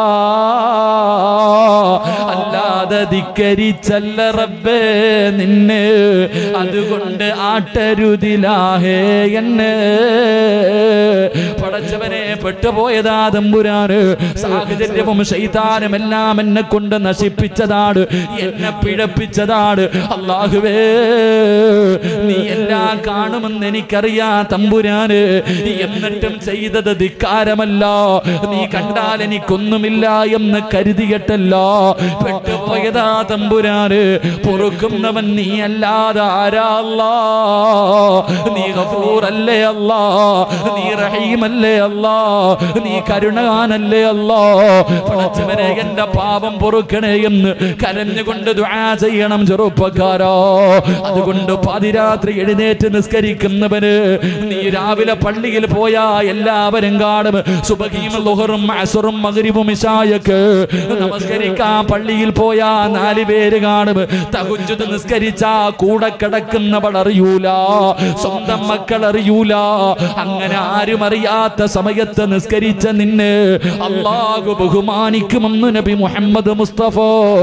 അല്ലാതെ ധിക്കരിച്ചല്ല റബ്ബേ നിന്നെ അതുകൊണ്ട് ആട്ടരുതിലാഹേ എന്നെ പടച്ചവനെ പെട്ടുപോയതാ തമ്പുരാന് സാഹചര്യവും ശൈതാനും എല്ലാം എന്നെ കൊണ്ട് നശിപ്പിച്ചതാണ് എന്നെ പിഴപ്പിച്ചതാണ് അള്ളാഹുവേ നീ എല്ലാം കാണുമെന്ന് എനിക്കറിയാ തമ്പുരാന് എന്നിട്ടും ചെയ്തത് ധിക്കാരമല്ല നീ കണ്ടാൽ എനിക്കൊന്നുമില്ല എന്ന് കരുതിയിട്ടല്ല പെട്ടുപോയതാ തമ്പുരാന് പൊറുക്കുന്നവൻ നീ അല്ലാതെ ആരാ അല്ലാ നീ ഗഫൂറല്ലേ അല്ലാ നീ റഹീമല്ലേ അല്ലാ നീ കരുണാനല്ലേ അല്ലാ പടച്ചവനെ എന്റെ പാപം പൊറുക്കണേ എന്ന് കരഞ്ഞുകൊണ്ട് ദുആ ചെയ്യണം ചെറുപ്പക്കാരോ അതുകൊണ്ട് പാതിരാത്രി എഴുന്നേറ്റ് നിസ്കരിക്കുന്നവന് നീ രാവിലെ പള്ളിയിൽ പോയാ എല്ലാവരും കാണും സുബഹിയും ലുഹറും അസുറും മഗ്രിബും ഇശായക്ക് നമസ്കരിക്കാൻ പള്ളിയിൽ പോയാ നാല് പേര് കാണും തഹുജ്ജുദ് നിസ്കരിച്ചാ കൂടെ കിടക്കുന്നവൾ അറിയൂല സ്വന്തം മക്കൾ അറിയൂല അങ്ങനെ ആരും അറിയാത്ത സമയത്ത് നിസ്കരിച്ച നിന്നെ അള്ളാഹു ബഹുമാനിക്കുമെന്ന് നബി മുഹമ്മദ് മുസ്തഫ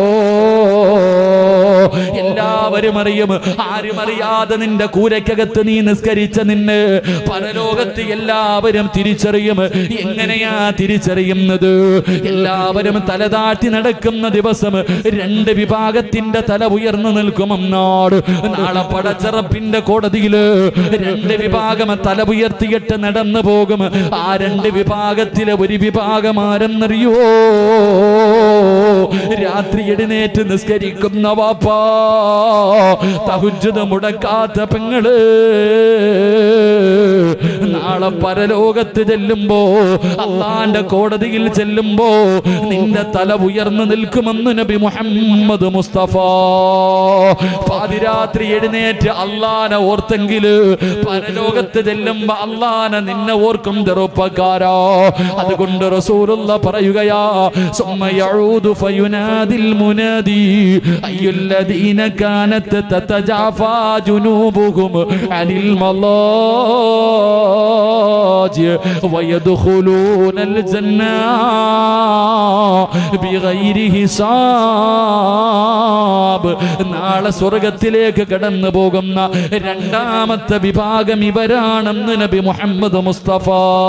എല്ലാവരും അറിയും ആരും അറിയാതെ നിന്റെ കൂരക്കകത്ത് നീ നിസ്കരിച്ച നിന്നെ പരലോകത്ത് എല്ലാവരും തിരിച്ചറിയും എങ്ങനെയാ തിരിച്ചറിയുന്നത് എല്ലാവരും തലതാട്ടി നടക്കുന്ന ദിവസം രണ്ട് വിഭാഗത്തിന്റെ തല ഉയർന്നു നിൽക്കുമെന്നാട് നാളെ പടച്ചറപ്പിന്റെ കോടതിയില് രണ്ട് വിഭാഗം തല ഉയർത്തിയിട്ട് നടന്നു പോകും ആ രണ്ട് വിഭാഗത്തിലെ ഒരു വിഭാഗം ആരെന്നറിയോ രാത്രി എഴുന്നേറ്റ് നിസ്കരിക്കുന്ന വാപ്പാ തഹുജ്ജുദ് മുടക്കാത്ത പെങ്ങള് നാളെ പരലോകത്ത് ചെല്ലുമ്പോ അള്ളാന്റെ കോടതിയിൽ ചെല്ലുമ്പോ നിന്റെ തല ഉയർന്നു നിൽക്കുമെന്ന് നബി മുഹമ്മദ് മുസ്തഫ പാതിരാത്രി എഴുന്നേറ്റ് അള്ളാനെ ഓർത്തെങ്കില് പരലോകത്ത് ചെല്ലുമ്പോ അള്ളാനെ നിന്നെ ഓർക്കും ചെറുപ്പക്കാരാ അതുകൊണ്ട് റസൂലുള്ള പറയുകയാ ثم يعود فينادي المنادي أي الذين كانت تتجافى جنوبهم عن المضاجع ويدخلون الجنة بغير حساب നാളെ സ്വർഗത്തിലേക്ക് കടന്നു പോകുന്ന രണ്ടാമത്തെ വിഭാഗം ഇവരാണെന്ന് നബി മുഹമ്മദ് മുസ്തഫ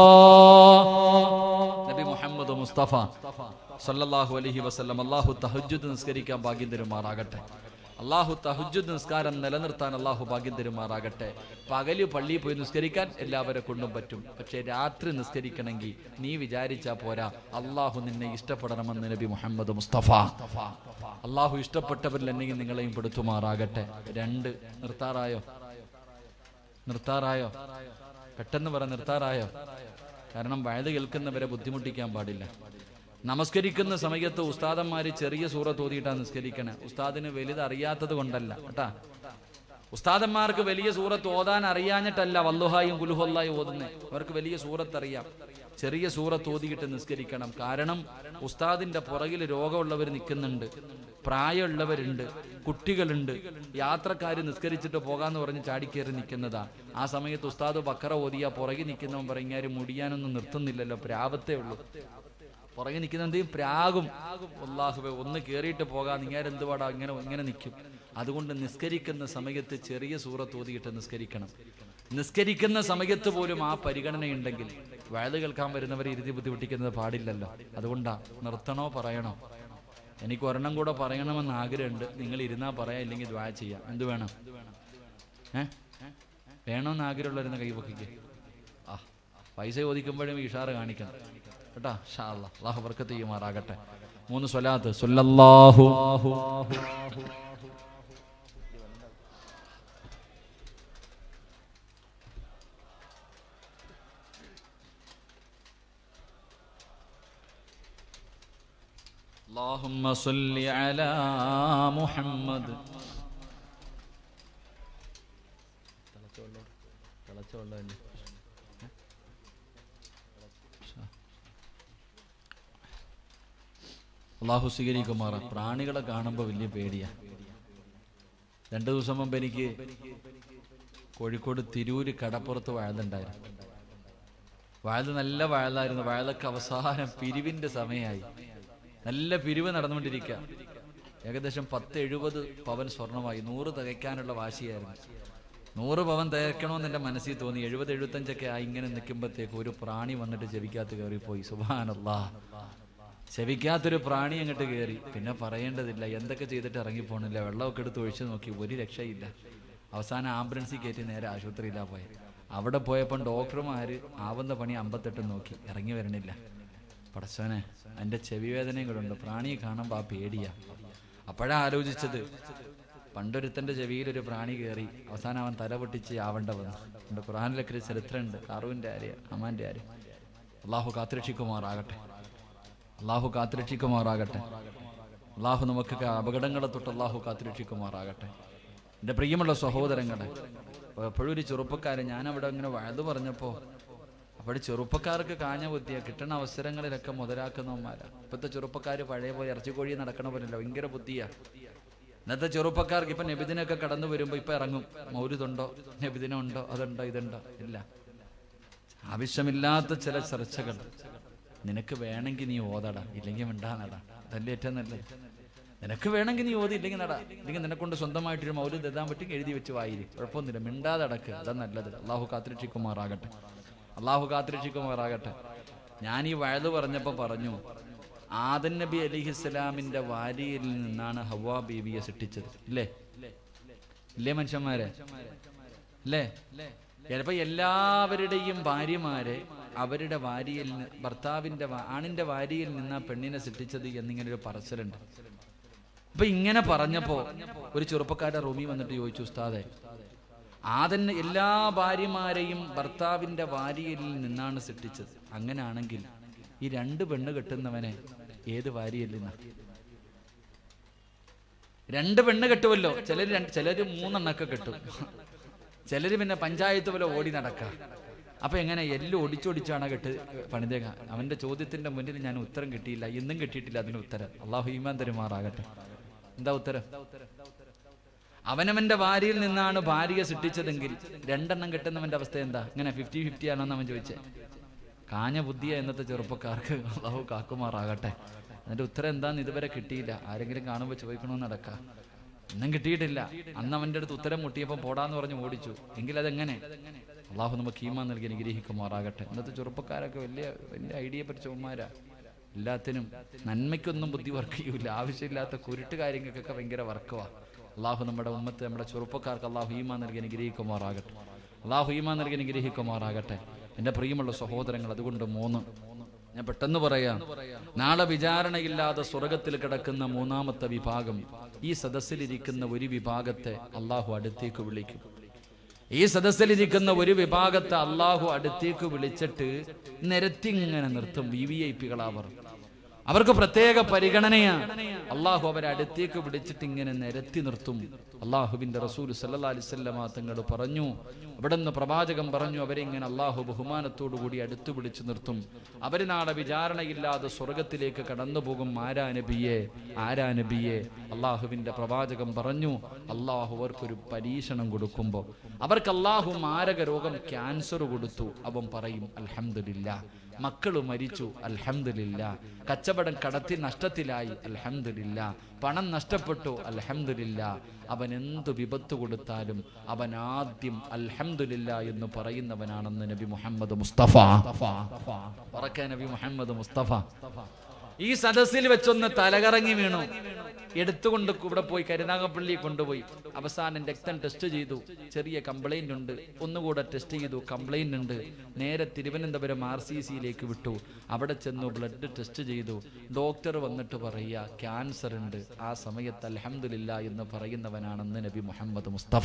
നബി മുഹമ്മദ് മുസ്തഫ സല്ലല്ലാഹു അലൈഹി വസല്ലം അല്ലാഹു തഹജ്ജുദ് നിസ്കരിക്കാൻ ഭാഗ്യം തരുമാറാകട്ടെ അള്ളാഹു തഹജ്ജുദ് നിസ്കാരം നിലനിർത്താൻ അള്ളാഹു ഭാഗ്യം തരുമാറാകട്ടെ പകല് പള്ളിയിൽ പോയി നിസ്കരിക്കാൻ എല്ലാവരെ കൊണ്ടും പറ്റും പക്ഷേ രാത്രി നിസ്കരിക്കണമെങ്കിൽ നീ വിചാരിച്ചാ പോരാ അള്ളാഹു നിന്നെ ഇഷ്ടപ്പെടണമെന്ന് നബി മുഹമ്മദ് മുസ്തഫ അള്ളാഹു ഇഷ്ടപ്പെട്ടവരിൽ എന്നെങ്കിൽ നിങ്ങളെയും പെടുത്തുമാറാകട്ടെ രണ്ട് നിർത്താറായോ നിർത്താറായോ പെട്ടെന്ന് പറ നിർത്താറായോ കാരണം വയത് കേൾക്കുന്നവരെ ബുദ്ധിമുട്ടിക്കാൻ പാടില്ല നമസ്കരിക്കുന്ന സമയത്ത് ഉസ്താദന്മാര് ചെറിയ സൂറത്ത് ഓതിയിട്ടാണ് നിസ്കരിക്കണേ ഉസ്താദിന് വലുത് അറിയാത്തത് കൊണ്ടല്ല കേട്ടാ ഉസ്താദന്മാർക്ക് വലിയ സൂറത്ത് ഓതാൻ അറിയാഞ്ഞിട്ടല്ല വല്ലുഹായും കുലുഹൊല്ലായും ഓതുന്നത് അവർക്ക് വലിയ സൂറത്ത് അറിയാം ചെറിയ സൂറത്ത് ഓതിയിട്ട് നിസ്കരിക്കണം കാരണം ഉസ്താദിന്റെ പുറകിൽ രോഗമുള്ളവർ നിൽക്കുന്നുണ്ട് പ്രായമുള്ളവരുണ്ട് കുട്ടികളുണ്ട് യാത്രക്കാര് നിസ്കരിച്ചിട്ട് പോകാന്ന് പറഞ്ഞ് ചാടിക്കേറി നിൽക്കുന്നതാ ആ സമയത്ത് ഉസ്താദ് ബക്കറ ഓതിയ പുറകിൽ നിൽക്കുന്നവൻ പറഞ്ഞാൽ മുടിയാനൊന്നും നിർത്തുന്നില്ലല്ലോ പ്രാവത്തേ ഉള്ളൂ പുറകെ നിൽക്കുന്നത് പ്രാകും അള്ളാഹുബെ ഒന്ന് കേറിയിട്ട് പോകാൻ നിങ്ങൾ എന്തുപാടാ ഇങ്ങനെ ഇങ്ങനെ നിൽക്കും അതുകൊണ്ട് നിസ്കരിക്കുന്ന സമയത്ത് ചെറിയ സൂറത്ത് ഓതിയിട്ട് നിസ്കരിക്കണം നിസ്കരിക്കുന്ന സമയത്ത് പോലും ആ പരിഗണനയുണ്ടെങ്കിൽ വയത് കേൾക്കാൻ വരുന്നവരെ ഇരുതി ബുദ്ധിമുട്ടിക്കുന്നത് പാടില്ലല്ലോ അതുകൊണ്ടാ നിർത്തണോ പറയണോ എനിക്ക് ഒരെണ്ണം കൂടെ പറയണമെന്ന് ആഗ്രഹമുണ്ട് നിങ്ങൾ ഇരുന്നാ പറയാം ഇല്ലെങ്കിൽ ദ്വാ ചെയ്യാം എന്ത് വേണം ഏ വേണമെന്ന് ആഗ്രഹമുള്ളവരുന്ന കൈപൊക്കിക്ക് ആ പൈസ ചോദിക്കുമ്പോഴും ഇഷാറ് കാണിക്കണം കേട്ടാ ഷാ അല്ലാ അള്ളാഹു ബർക്കത്ത് ചെയ്യുമാറാകട്ടെ മൂന്ന് സ്വലാത്ത് സ്വല്ലല്ലാഹു اللهم صل على محمد അള്ളാഹു സ്വീകരിക്കുമാറ പ്രാണികളെ കാണുമ്പോൾ വലിയ പേടിയാ രണ്ടു ദിവസം മുമ്പ് എനിക്ക് കോഴിക്കോട് തിരൂര് കടപ്പുറത്ത് വാഴലുണ്ടായിരുന്നു വാഴ നല്ല വാഴലായിരുന്നു വാഴലൊക്കെ അവസാനം പിരിവിന്റെ സമയമായി നല്ല പിരിവ് നടന്നുകൊണ്ടിരിക്കുക ഏകദേശം പത്ത് എഴുപത് പവൻ സ്വർണമായി നൂറ് തികയ്ക്കാനുള്ള വാശിയായിരുന്നു നൂറ് പവൻ തികയ്ക്കണമെന്ന് എൻ്റെ മനസ്സിൽ തോന്നി എഴുപത് എഴുപത്തഞ്ചൊക്കെ ആയി ഇങ്ങനെ നിൽക്കുമ്പോഴത്തേക്ക് ഒരു പ്രാണി വന്നിട്ട് ചെവിക്കകത്ത് കയറിപ്പോയി സുബാനല്ലാ ചെവിക്കാത്തൊരു പ്രാണി അങ്ങോട്ട് കയറി പിന്നെ പറയേണ്ടതില്ല എന്തൊക്കെ ചെയ്തിട്ട് ഇറങ്ങിപ്പോണില്ല വെള്ളമൊക്കെ എടുത്ത് ഒഴിച്ചു നോക്കി ഒരു രക്ഷയില്ല അവസാനം ആംബുലൻസിൽ കയറ്റി നേരെ ആശുപത്രിയിലാണ് പോയത് അവിടെ പോയപ്പോൾ ഡോക്ടർമാര് ആവുന്ന പണി അമ്പത്തെട്ട് നോക്കി ഇറങ്ങി വരണില്ല പടച്ചോനെ എൻ്റെ ചെവി വേദനയും കൂടെ ഉണ്ട് പ്രാണിയെ കാണുമ്പോൾ ആ പേടിയാ അപ്പോഴാ ആലോചിച്ചത് പണ്ടൊരുത്തന്റെ ചെവിയിൽ ഒരു പ്രാണി കയറി അവസാനം അവൻ തല പൊട്ടിച്ച് ആവണ്ട വന്നു എൻ്റെ ഖുറാനിലൊക്കെ ഒരു ചരിത്രമുണ്ട് കാറുവിൻ്റെ ആര്യ അമ്മാൻ്റെ ആര്യ അള്ളാഹു കാത്തുരക്ഷിക്കുമാറാകട്ടെ അള്ളാഹു കാത്തുരക്ഷിക്കുമാറാകട്ടെ അള്ളാഹു നമുക്കൊക്കെ അപകടങ്ങളെ തൊട്ട് അള്ളാഹു കാത്തുരക്ഷിക്കുമാറാകട്ടെ എൻ്റെ പ്രിയമുള്ള സഹോദരങ്ങളെ എപ്പോഴും ഒരു ചെറുപ്പക്കാരൻ ഞാൻ അവിടെ ഇങ്ങനെ വഴുതു പറഞ്ഞപ്പോൾ അപ്പോൾ ചെറുപ്പക്കാർക്ക് കാഞ്ഞ ബുദ്ധിയാ കിട്ടുന്ന അവസരങ്ങളിലൊക്കെ മുതലാക്കുന്നവന്മാരാ ഇപ്പോഴത്തെ ചെറുപ്പക്കാർ പഴയ പോലെ ഇറച്ചിക്കോഴി നടക്കണ പോലല്ലോ ഭയങ്കര ബുദ്ധിയാ ഇന്നത്തെ ചെറുപ്പക്കാർക്ക് ഇപ്പൊ നബിദിനൊക്കെ കടന്നു വരുമ്പോ ഇപ്പൊ ഇറങ്ങും മൗരുതുണ്ടോ നബിദിനം ഉണ്ടോ അതുണ്ടോ ഇതുണ്ടോ ഇല്ല ആവശ്യമില്ലാത്ത ചില ചർച്ചകൾ നിനക്ക് വേണമെങ്കിൽ നീ ഓതടാ ഇല്ലെങ്കിൽ മിണ്ടാനടാ അതല്ലേ ഏറ്റവും നല്ലത് നിനക്ക് വേണമെങ്കിൽ നീ ഓതി ഇല്ലെങ്കിൽ നടാ ഇല്ലെങ്കിൽ നിന്നെ കൊണ്ട് സ്വന്തമായിട്ടൊരു മൗര്യം എഴുതാൻ പറ്റും എഴുതി വെച്ച് വായിരി കുഴപ്പമൊന്നുമില്ല മിണ്ടാതെ അടക്ക് അതാ നല്ലത് അള്ളാഹു കാത്തിരക്ഷിക്കുമാറാകട്ടെ അള്ളാഹു കാത്തിരക്ഷിക്കുമാറാകട്ടെ ഞാൻ ഈ വയത് പറഞ്ഞപ്പോൾ പറഞ്ഞു ആദൻ നബി അലിഹിസ്സലാമിന്റെ വാരിയിൽ നിന്നാണ് ഹവ്വാ ബീവിയെ സൃഷ്ടിച്ചത് ഇല്ലേ ഇല്ലേ മനുഷ്യന്മാരെ അല്ലേ ചിലപ്പോ എല്ലാവരുടെയും ഭാര്യമാരെ അവരുടെ വാരിയിൽ നി- ഭർത്താവിന്റെ വാ- ആണിന്റെ വാരിയിൽ നിന്ന് ആ പെണ്ണിനെ സൃഷ്ടിച്ചത് എന്നിങ്ങനെ ഒരു പറച്ചിലുണ്ട് അപ്പൊ ഇങ്ങനെ പറഞ്ഞപ്പോ ഒരു ചെറുപ്പക്കാരൻ റൂമി വന്നിട്ട് ചോദിച്ചു ഉസ്താദെ ആദന് എല്ലാ ഭാര്യമാരെയും ഭർത്താവിന്റെ വാരിയിൽ നിന്നാണ് സൃഷ്ടിച്ചത് അങ്ങനെയാണെങ്കിൽ ഈ രണ്ട് പെണ്ണ് കെട്ടുന്നവനെ ഏത് വാരിയിൽ നിന്നാ രണ്ട് പെണ്ണ് കെട്ടുമല്ലോ ചിലര് രണ്ട് ചിലര് മൂന്നെണ്ണൊക്കെ കെട്ടും ചിലര് പിന്നെ പഞ്ചായത്ത് പോലെ ഓടി നടക്കാം അപ്പൊ എങ്ങനെ എല്ലാം ഒടിച്ചൊടിച്ചാണ് കെട്ട് പണിതേക അവന്റെ ചോദ്യത്തിന്റെ മുന്നിൽ ഞാൻ ഉത്തരം കിട്ടിയില്ല ഇന്നും കിട്ടിയിട്ടില്ല അതിന് ഉത്തരം അള്ളാഹു ഈമാൻ തരുമാറാകട്ടെ എന്താ ഉത്തരം അവനവന്റെ ഭാര്യയിൽ നിന്നാണ് ഭാര്യയെ സൃഷ്ടിച്ചതെങ്കിൽ രണ്ടെണ്ണം കെട്ടുന്നവന്റെ അവസ്ഥ എന്താ ഇങ്ങനെ ഫിഫ്റ്റി ഫിഫ്റ്റി ആണോ എന്ന് അവൻ ചോദിച്ചേ കാഞ്ഞ ബുദ്ധിയ എന്നത്തെ ചെറുപ്പക്കാർക്ക് അള്ളാഹു കാക്കുമാറാകട്ടെ അതിന്റെ ഉത്തരം എന്താന്ന് ഇതുവരെ കിട്ടിയില്ല ആരെങ്കിലും കാണുമ്പോൾ ചോദിക്കണമെന്ന് നടക്കാം ഒന്നും കിട്ടിയിട്ടില്ല അന്ന് അവന്റെ അടുത്ത് ഉത്തരം മുട്ടിയപ്പോൾ പോടാന്ന് പറഞ്ഞ് ഓടിച്ചു എങ്കിൽ അതെങ്ങനെ അള്ളാഹു നമുക്ക് ഈമാ നൽകി അനുഗ്രഹിക്കുമാറാകട്ടെ ഇന്നത്തെ ചെറുപ്പക്കാരൊക്കെ വലിയ വലിയ ഐഡിയ പഠിച്ചവന്മാരാ എല്ലാത്തിനും നന്മയ്ക്കൊന്നും ബുദ്ധി വർക്ക് ചെയ്യൂല ആവശ്യമില്ലാത്ത കുരുട്ട് കാര്യങ്ങൾക്കൊക്കെ ഭയങ്കര വർക്കുവാ അള്ളാഹു നമ്മുടെ ഉമ്മത്ത് നമ്മുടെ ചെറുപ്പക്കാർക്ക് അള്ളാഹു ഈമാ നൽകി അനുഗ്രഹിക്കുമാറാകട്ടെ അള്ളാഹു ഈമാ നൽകി അനുഗ്രഹിക്കുമാറാകട്ടെ എൻ്റെ പ്രിയമുള്ള സഹോദരങ്ങൾ അതുകൊണ്ട് മൂന്ന് ഞാൻ പെട്ടെന്ന് പറയാം നാളെ വിചാരണയില്ലാതെ സ്വർഗത്തിൽ കിടക്കുന്ന മൂന്നാമത്തെ വിഭാഗം ഈ സദസ്സിലിരിക്കുന്ന ഒരു വിഭാഗത്തെ അള്ളാഹു അടുത്തേക്ക് വിളിക്കും ഈ സദസ്സിലിരിക്കുന്ന ഒരു വിഭാഗത്തെ അള്ളാഹു അടുത്തേക്ക് വിളിച്ചിട്ട് നിരത്തിങ്ങനെ നിർത്തും വി വി ഐ പികളാവർ അവർക്ക് പ്രത്യേക പരിഗണനയാണ് അള്ളാഹു അവരെ അടുത്തേക്ക് വിളിച്ചിട്ട് ഇങ്ങനെ നിരത്തി നിർത്തും അള്ളാഹുവിന്റെ റസൂൽ സല്ലാ അലിസ്വല്ലമ തങ്ങൾ പറഞ്ഞു അവിടെ നിന്ന് പ്രവാചകം പറഞ്ഞു അവരെ ഇങ്ങനെ അള്ളാഹു ബഹുമാനത്തോടു കൂടി അടുത്തു വിളിച്ചു നിർത്തും അവര് നാളെ വിചാരണയില്ലാതെ സ്വർഗത്തിലേക്ക് കടന്നു പോകും ആരാ നബിയെ ആരാ നബിയെ അള്ളാഹുവിന്റെ പ്രവാചകം പറഞ്ഞു അള്ളാഹു അവർക്കൊരു പരീക്ഷണം കൊടുക്കുമ്പോൾ അവർക്ക് അള്ളാഹു മാരക രോഗം ക്യാൻസർ കൊടുത്തു അവൻ പറയും അൽഹംദുലില്ല മക്കള് മരിച്ചു അൽഹംദുലില്ല കച്ചവടം കടത്തി നഷ്ടത്തിലായി അൽഹംദുലില്ല പണം നഷ്ടപ്പെട്ടു അൽഹംദുലില്ല അവൻ എന്ത് വിപത്ത് കൊടുത്താലും അവൻ ആദ്യം അൽഹംദുലില്ല എന്ന് പറയുന്നവനാണെന്ന് നബി മുഹമ്മദ് മുസ്തഫ ഉറക്കെ നബി മുഹമ്മദ് മുസ്തഫ ഈ സദസ്സിൽ വെച്ചൊന്ന് തലകറങ്ങി വീണു എടുത്തുകൊണ്ട് ഇവിടെ പോയി കരുനാഗപ്പള്ളി കൊണ്ടുപോയി അവസാനം രക്തം ടെസ്റ്റ് ചെയ്തു ചെറിയ കംപ്ലൈന്റ് ഉണ്ട് ഒന്നുകൂടെ ടെസ്റ്റ് ചെയ്തു കംപ്ലൈന്റ് ഉണ്ട് നേരെ തിരുവനന്തപുരം ആർ സി സിയിലേക്ക് വിട്ടു അവിടെ ചെന്നു ബ്ലഡ് ടെസ്റ്റ് ചെയ്തു ഡോക്ടർ വന്നിട്ട് പറയുക ക്യാൻസർ ഉണ്ട് ആ സമയത്ത് അൽഹംദുലില്ല എന്ന് പറയുന്നവനാണെന്ന് നബി മുഹമ്മദ് മുസ്തഫ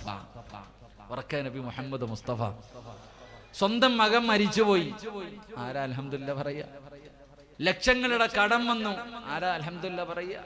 ഉറക്കെ നബി മുഹമ്മദ് മുസ്തഫ സ്വന്തം മകൻ മരിച്ചുപോയി ആരാ അൽഹംദുലില്ല പറയാ ലക്ഷങ്ങളുടെ കടം വന്നു ആരാ അൽഹംദുലില്ല പറയാ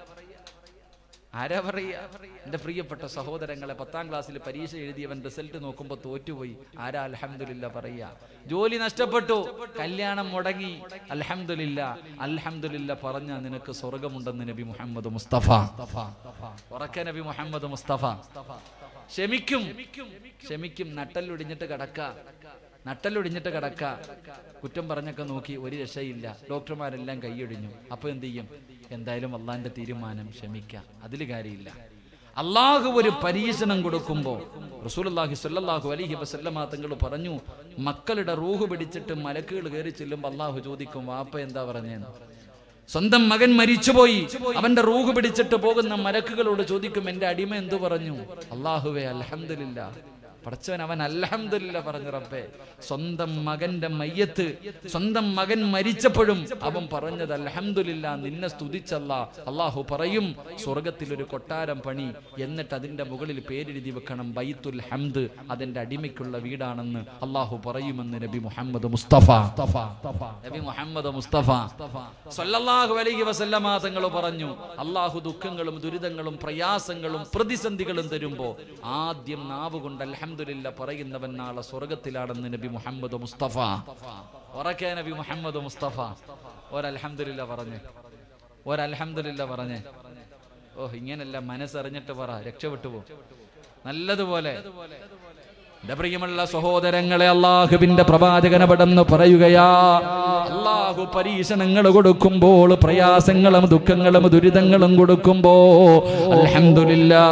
ആരാ പറയാ എന്റെ പ്രിയപ്പെട്ട സഹോദരങ്ങളെ പത്താം ക്ലാസ്സിൽ പരീക്ഷ എഴുതിയവൻ റിസൾട്ട് നോക്കുമ്പോൾ തോറ്റുപോയി ആരാ അൽഹംദുലില്ല പറയാ ജോലി നഷ്ടപ്പെട്ടു കല്യാണം മുടങ്ങി അൽഹംദുലില്ല അൽഹംദുലില്ല പറഞ്ഞ നിനക്ക് സ്വർഗമുണ്ടെന്ന് നബി മുഹമ്മദ് മുസ്തഫ ഉറക്കെ നബി മുഹമ്മദ് മുസ്തഫ ക്ഷമിക്കും ക്ഷമിക്കും നട്ടല്ലൊടിഞ്ഞിട്ട് കിടക്ക നട്ടല്ലൊടിഞ്ഞിട്ട് കിടക്ക കുറ്റം പറഞ്ഞൊക്കെ നോക്കി ഒരു രക്ഷയില്ല ഡോക്ടർമാരെല്ലാം കൈയൊടിഞ്ഞു അപ്പൊ എന്ത് ചെയ്യും എന്തായാലും അള്ളാന്റെ തീരുമാനം ക്ഷമിക്കാം അതിൽ കാര്യമില്ല അള്ളാഹു ഒരു പരീക്ഷണം കൊടുക്കുമ്പോൾ റസൂലുള്ളാഹി സ്വല്ലല്ലാഹു അലൈഹി വസല്ലമ തങ്ങൾ പറഞ്ഞു മക്കളുടെ റൂഹ് പിടിച്ചിട്ട് മലക്കുകൾ കയറി ചെല്ലുമ്പോൾ അള്ളാഹു ചോദിക്കും വാപ്പ എന്താ പറഞ്ഞേന്ന് സ്വന്തം മകൻ മരിച്ചുപോയി അവന്റെ റൂഹ് പിടിച്ചിട്ട് പോകുന്ന മലക്കുകളോട് ചോദിക്കും എന്റെ അടിമ എന്തു പറഞ്ഞു അള്ളാഹുവേ അൽഹംദുലില്ല പടച്ചവൻ അവൻ അൽഹംദുലില്ല പറഞ്ഞു റബ്ബേ സ്വന്തം മകന്റെ മയ്യത്ത് സ്വന്തം മകൻ മരിച്ചപ്പോഴും അവൻ പറഞ്ഞത് അൽഹംദുലില്ല നിന്നെ സ്തുതിച്ചല്ല അള്ളാഹു പറയും സ്വർഗത്തിൽ ഒരു കൊട്ടാരം പണി എന്നിട്ട് അതിന്റെ മുകളിൽ പേരെഴുതി വെക്കണം ബൈത്തുൽ ഹംദ് അതിന്റെ അടിമയ്ക്കുള്ള വീടാണെന്ന് അള്ളാഹു പറയുമെന്ന് നബി മുഹമ്മദ് മുസ്തഫ നബി മുഹമ്മദ് മുസ്തഫ സല്ലല്ലാഹു അലൈഹി വസല്ലമ തങ്ങൾ പറഞ്ഞു അള്ളാഹു ദുഃഖങ്ങളും ദുരിതങ്ങളും പ്രയാസങ്ങളും പ്രതിസന്ധികളും തരുമ്പോ ആദ്യം നാവ് കൊണ്ട് അൽഹംദുലില്ല പറയുന്നവൻ നാളെ സ്വർഗത്തിലാണെന്ന് നബി മുഹമ്മദ് മുസ്തഫ ഉറക്കെ നബി മുഹമ്മദ് മുസ്തഫ ഒരൽഹംദുലില്ല പറഞ്ഞേ ഒരൽഹംദുലില്ല പറഞ്ഞേ ഓ ഇങ്ങനല്ല മനസ്സറിഞ്ഞിട്ട് പറ രക്ഷപ്പെട്ടു പോ നല്ലതുപോലെ എന്റെ പ്രിയമുള്ള സഹോദരങ്ങളെ അള്ളാഹുവിന്റെ പ്രവാചകനപടെന്ന് പറയുകയാ അള്ളാഹു പരീക്ഷണങ്ങൾ കൊടുക്കുമ്പോൾ പ്രയാസങ്ങളും ദുഃഖങ്ങളും ദുരിതങ്ങളും കൊടുക്കുമ്പോ അൽഹംദുലില്ലാ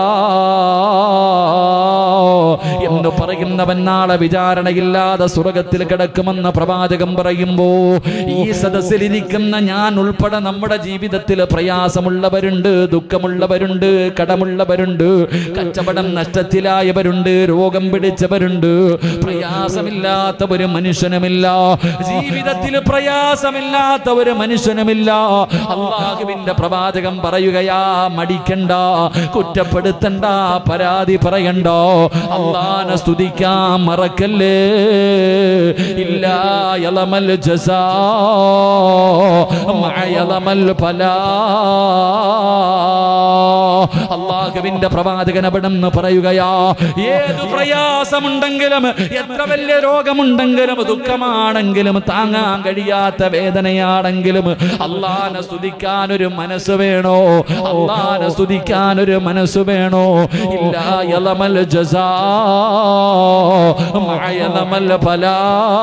എന്ന് പറയുന്നവൻ നാളെ വിചാരണയില്ലാതെ സ്വർഗത്തിൽ കിടക്കുമെന്ന് പ്രവാചകം പറയുമ്പോ ഈ സദസ്സിലിരിക്കുന്ന ഞാൻ ഉൾപ്പെടെ നമ്മുടെ ജീവിതത്തിൽ പ്രയാസമുള്ളവരുണ്ട് ദുഃഖമുള്ളവരുണ്ട് കടമുള്ളവരുണ്ട് കച്ചവടം നഷ്ടത്തിലായവരുണ്ട് രോഗം പിടിച്ചവരുണ്ട് പ്രയാസമില്ലാത്ത ഒരു മനുഷ്യനുമില്ല ജീവിതത്തിൽ പ്രയാസമില്ലാത്ത ഒരു മനുഷ്യനുമില്ല അള്ളാഹുവിന്റെ പ്രവാചകം പറയുകയാ മടിക്കണ്ട കുറ്റപ്പെടുത്തണ്ട പരാതി പറയണ്ട അള്ളാനെ സ്തുതിക്കാൻ മറക്കല്ലേ ഇല്ല യലമൽ ജസാ മഴയലമൽ ഫലാ അള്ളാഹുവിന്റെ പ്രവാചകൻ അവിടെന്ന് പറയുകയാ ഏത് പ്രയാസമുണ്ടെങ്കിലും എത്ര വലിയ രോഗമുണ്ടെങ്കിലും ദുഃഖമാണെങ്കിലും താങ്ങാൻ കഴിയാത്ത വേദനയാണെങ്കിലും അള്ളാനെ സ്തുതിക്കാൻ ഒരു മനസ്സ് വേണോ അള്ളാനെ സ്തുതിക്കാൻ ഒരു മനസ്സ് വേണോ ഇല്ല യലമൽ ജസാ മഴയലമൽ ഫലാ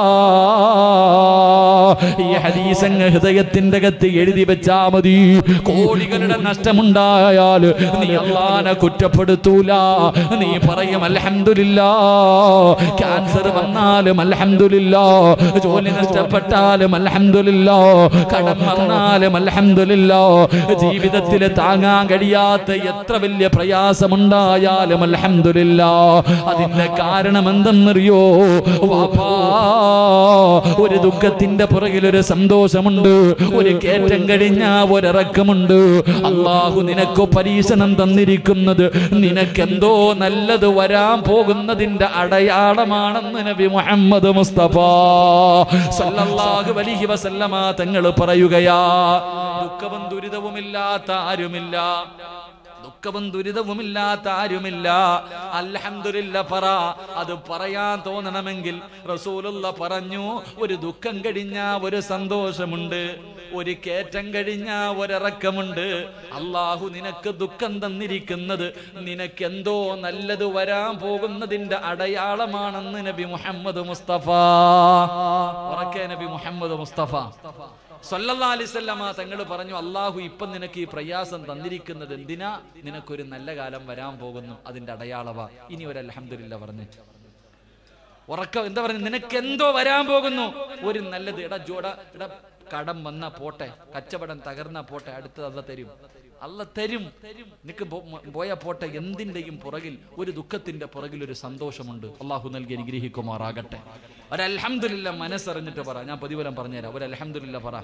ഈ ഹദീസങ്ങ് ഹൃദയത്തിന്റെ അകത്ത് എഴുതി വെച്ചാ മതി കോടികളുടെ നഷ്ടമുണ്ടായാൽ നീ അള്ളാനെ കുറ്റപ്പെടുത്തൂല നീ പറയും അൽഹംദുലില്ല ക്യാൻസർ വന്നാലും അൽഹംദുലില്ല ജോലി നഷ്ടപ്പെട്ടാലും അൽഹംദുലില്ല കടം വന്നാലും അൽഹംദുലില്ല ജീവിതത്തിൽ താങ്ങാൻ കഴിയാത്ത എത്ര വലിയ പ്രയാസമുണ്ടായാലും അൽഹംദുലില്ല അതിന്റെ കാരണം എന്തെന്നറിയോ വാപ്പാ ഒരു ദുഃഖത്തിന്റെ പുറകിൽ ഒരു സന്തോഷമുണ്ട് ഒരു കയറ്റം കഴിഞ്ഞ ഒരിറക്കമുണ്ട് അള്ളാഹു നിനക്ക് പരീക്ഷണം തന്നിരിക്കുന്നത് നിനക്കെന്തോ നല്ലത് വരാൻ പോകുന്നതിന്റെ അടയാളമാണെന്ന് നബി മുഹമ്മദ് മുസ്തഫ സല്ലല്ലാഹു അലൈഹി വസല്ലമ തങ്ങൾ പറയുകയാ ദുഃഖവും ദുരിതവുമില്ലാത്ത ആരുമില്ല ദുഃഖവും ദുരിതവുമില്ലാത്ത ആരുമില്ല അൽഹംദുലില്ല പറ അത് പറയാൻ തോന്നണമെങ്കിൽ റസൂലുള്ള പറഞ്ഞു ഒരു ദുഃഖം കഴിഞ്ഞ ഒരു സന്തോഷമുണ്ട് ഒരു കയറ്റം കഴിഞ്ഞ ഒരിറക്കമുണ്ട് അള്ളാഹു നിനക്ക് ദുഃഖം തന്നിരിക്കുന്നത് നിനക്ക് എന്തോ നല്ലത് വരാൻ പോകുന്നതിന്റെ അടയാളമാണെന്ന് നബി മുഹമ്മദ് മുസ്തഫ ഉറക്കെ നബി മുഹമ്മദ് മുസ്തഫ സല്ലല്ലാ അലിസല്ലമ തങ്ങൾ പറഞ്ഞു അള്ളാഹു ഇപ്പം നിനക്ക് ഈ പ്രയാസം തന്നിരിക്കുന്നത് എന്തിനാ നിനക്കൊരു നല്ല കാലം വരാൻ പോകുന്നു അതിന്റെ അടയാളവ ഇനി ഒരു അലഹമില്ല പറഞ്ഞു ഉറക്കം എന്താ പറഞ്ഞു നിനക്ക് എന്തോ വരാൻ പോകുന്നു ഒരു നല്ലത് എടാ ജോട എടാ കടം വന്ന പോട്ടെ കച്ചവടം തകർന്ന പോട്ടെ അടുത്തത് അല്ല തരും അല്ല തരും നിനക്ക് പോ- പോയ പോട്ടെ എന്തിന്റെയും പുറകിൽ ഒരു ദുഃഖത്തിന്റെ പുറകിൽ ഒരു സന്തോഷമുണ്ട് അള്ളാഹു നൽകി അനുഗ്രഹിക്കുമാറാകട്ടെ ഒരു അൽഹംദുലില്ല മനസ്സറിഞ്ഞിട്ട് പറ ഞാൻ പ്രതിഫലം പറഞ്ഞുതരാം ഒരു അൽഹംദുലില്ല പറ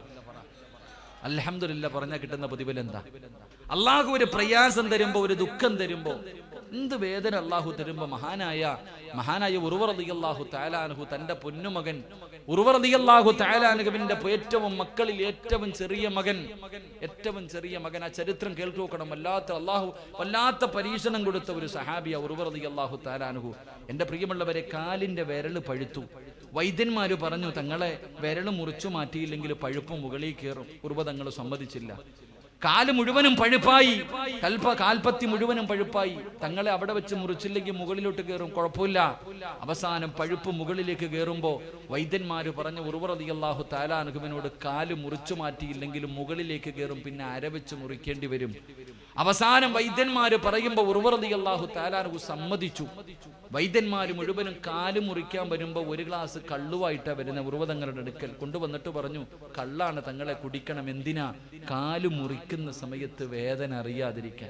അൽഹംദുലില്ല പറഞ്ഞാൽ കിട്ടുന്ന പ്രതിഫലം എന്താ അള്ളാഹു ഒരു പ്രയാസം തരുമ്പോ ഒരു ദുഃഖം തരുമ്പോ എന്ത് വേദന അള്ളാഹു തരുമ്പോ മഹാനായ മഹാനായ ഉറുവറതി അള്ളാഹു താലാനുഹു തന്റെ പൊന്നുമകൻ ഉറുവറതി അള്ളാഹു താലാനുഹുവിന്റെ ഏറ്റവും മക്കളിൽ ഏറ്റവും ചെറിയ മകൻ ഏറ്റവും ചെറിയ മകൻ ആ ചരിത്രം കേൾക്കു നോക്കണം വല്ലാത്ത അള്ളാഹു വല്ലാത്ത പരീക്ഷണം കൊടുത്ത ഒരു സഹാബിയ ഉറുവറതി അള്ളാഹു താലാനുഹു എന്റെ പ്രിയമുള്ളവരെ കാലിന്റെ വിരല് പഴുത്തു വൈദ്യന്മാര് പറഞ്ഞു തങ്ങളെ വിരല് മുറിച്ചു മാറ്റിയില്ലെങ്കിൽ പഴുപ്പ് മുകളിൽ കയറും ഉറുവ തങ്ങൾ സമ്മതിച്ചില്ല കാല് മുഴുവനും പഴുപ്പായി കൽപ്പ കാൽപ്പത്തി മുഴുവനും പഴുപ്പായി തങ്ങളെ അവിടെ വെച്ച് മുറിച്ചില്ലെങ്കിൽ മുകളിലോട്ട് കയറും കുഴപ്പമില്ല അവസാനം പഴുപ്പ് മുകളിലേക്ക് കയറുമ്പോ വൈദ്യന്മാര് പറഞ്ഞ ഉറുവറതി അള്ളാഹു താലാനുഹുവിനോട് കാല് മുറിച്ചു മാറ്റിയില്ലെങ്കിലും മുകളിലേക്ക് കയറും പിന്നെ അരവെച്ച് മുറിക്കേണ്ടി വരും അവസാനം വൈദ്യന്മാര് പറയുമ്പോ ഉറുവറതി അള്ളാഹു താലാനുഹു സമ്മതിച്ചു വൈദ്യന്മാര് മുഴുവനും കാല് മുറിക്കാൻ വരുമ്പോ ഒരു ഗ്ലാസ് കള്ളുവായിട്ടാ വരുന്ന ഉറുവതങ്ങളുടെ അടുക്കൽ കൊണ്ടുവന്നിട്ട് പറഞ്ഞു കള്ളാണ് തങ്ങളെ കുടിക്കണം എന്തിനാ കാല് മുറിക്കുന്ന സമയത്ത് വേദന അറിയാതിരിക്കാൻ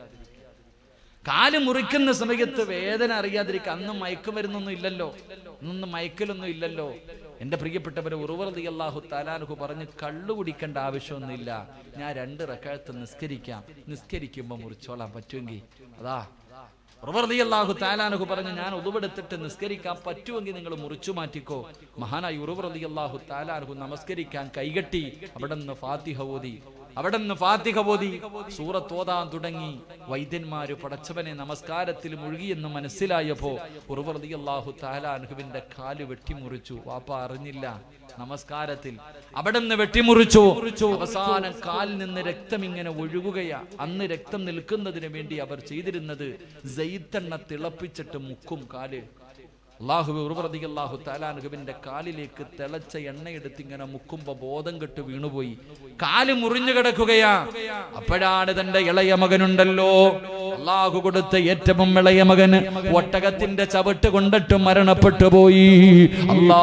കാല് മുറിക്കുന്ന സമയത്ത് വേദന അറിയാതിരിക്കാൻ അന്ന് മയക്കുമരുന്നൊന്നും ഇല്ലല്ലോ അന്നൊന്നും മയക്കലൊന്നും ഇല്ലല്ലോ എന്റെ പ്രിയപ്പെട്ടവരെ ഉറുവർതി അള്ളാഹു താലാനുഹു പറഞ്ഞ് കള്ളു കുടിക്കേണ്ട ആവശ്യമൊന്നുമില്ല ഞാൻ രണ്ട് റക്കാഴത്ത് നിസ്കരിക്കാം നിസ്കരിക്കുമ്പോ മുറിച്ചോളാൻ പറ്റുമെങ്കിൽ അതാ ഉറുവർതി അള്ളാഹു താലാനുഹു പറഞ്ഞു ഞാൻ ഉതുവെടുത്തിട്ട് നിസ്കരിക്കാൻ പറ്റുമെങ്കിൽ നിങ്ങൾ മുറിച്ചു മാറ്റിക്കോ മഹാനായി ഉറുവർതി അള്ളാഹു താലാനുഹു നമസ്കരിക്കാൻ കൈകെട്ടി അവിടെ നിന്ന് ഫാത്തിഹ ഓതി അവിടെ നിന്ന് ഫാത്തിഹ ഓതി സൂറത്ത് ഓതാൻ തുടങ്ങി വൈദ്യന്മാര് പടച്ചവനെ നമസ്കാരത്തിൽ മുഴുകിയെന്ന് മനസ്സിലായപ്പോ ഉറുവർതി അള്ളാഹു താലാനുഹുവിന്റെ കാല് വെട്ടിമുറിച്ചു വാപ്പ അറിഞ്ഞില്ല നമസ്കാരത്തിൽ അവിടെ നിന്ന് വെട്ടിമുറിച്ചു അവസാനം കാലിൽ നിന്ന് രക്തം ഇങ്ങനെ ഒഴുകുകയാ അന്ന് രക്തം നിൽക്കുന്നതിന് വേണ്ടി അവർ ചെയ്തിരുന്നത് ജയ്ത്തെണ്ണ തിളപ്പിച്ചിട്ട് മുക്കും കാല് അള്ളാഹു ഉറുപ്രതി അള്ളാഹു താലാനുഹുവിന്റെ കാലിലേക്ക് തിളച്ച എണ്ണയെടുത്ത് ഇങ്ങനെ മുക്കുമ്പോ ബോധം കെട്ട് വീണുപോയി കാല് മുറിഞ്ഞു കിടക്കുകയാ അപ്പോഴാണ് തന്റെ ഇളയ മകനുണ്ടല്ലോ അള്ളാഹു കൊടുത്ത ഏറ്റവും ഇളയ മകന് ഒട്ടകത്തിന്റെ ചവിട്ട് കൊണ്ടിട്ട് മരണപ്പെട്ടു പോയി അല്ലാ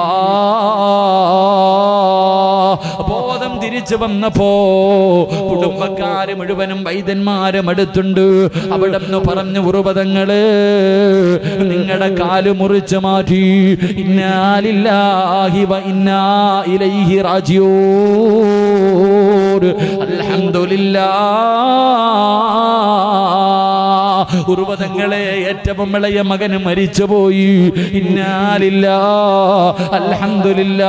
ബോധം തിരിച്ചു വന്നപ്പോ കുടുംബക്കാര് മുഴുവനും വൈദ്യന്മാരും അടുത്തുണ്ട് അവിടെ നിന്ന് പറഞ്ഞു ഉറുപതങ്ങള് നിങ്ങളുടെ കാല് മുറിച്ചു മാറ്റി ഇന്നാലില്ലാഹി വ ഇന്നാ ഇലൈഹി റാജിഊൻ അൽഹംദുലില്ലാ ഉർവതങ്ങളെ ഏറ്റവും ഇളയ മകന് മരിച്ചുപോയി ഇന്നാലില്ല അൽഹംദുലില്ല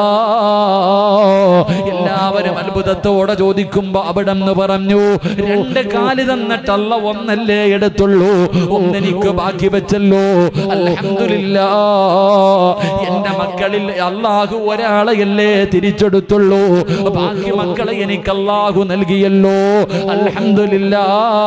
എല്ലാവരും അത്ഭുതത്തോടെ ചോദിക്കുമ്പോ അവിടെ നിന്ന് പറഞ്ഞു രണ്ട് കാല് തന്നിട്ടല്ല ഒന്നല്ലേ എടുത്തുള്ളൂ ഒന്നെനിക്ക് ബാക്കി വെച്ചല്ലോ അൽഹംദുലില്ല എന്റെ മക്കളിൽ അള്ളാഹു ഒരാളെയല്ലേ തിരിച്ചെടുത്തുള്ളൂ ബാക്കി മക്കളെ എനിക്ക് അള്ളാഹു നൽകിയല്ലോ അൽഹംദുലില്ല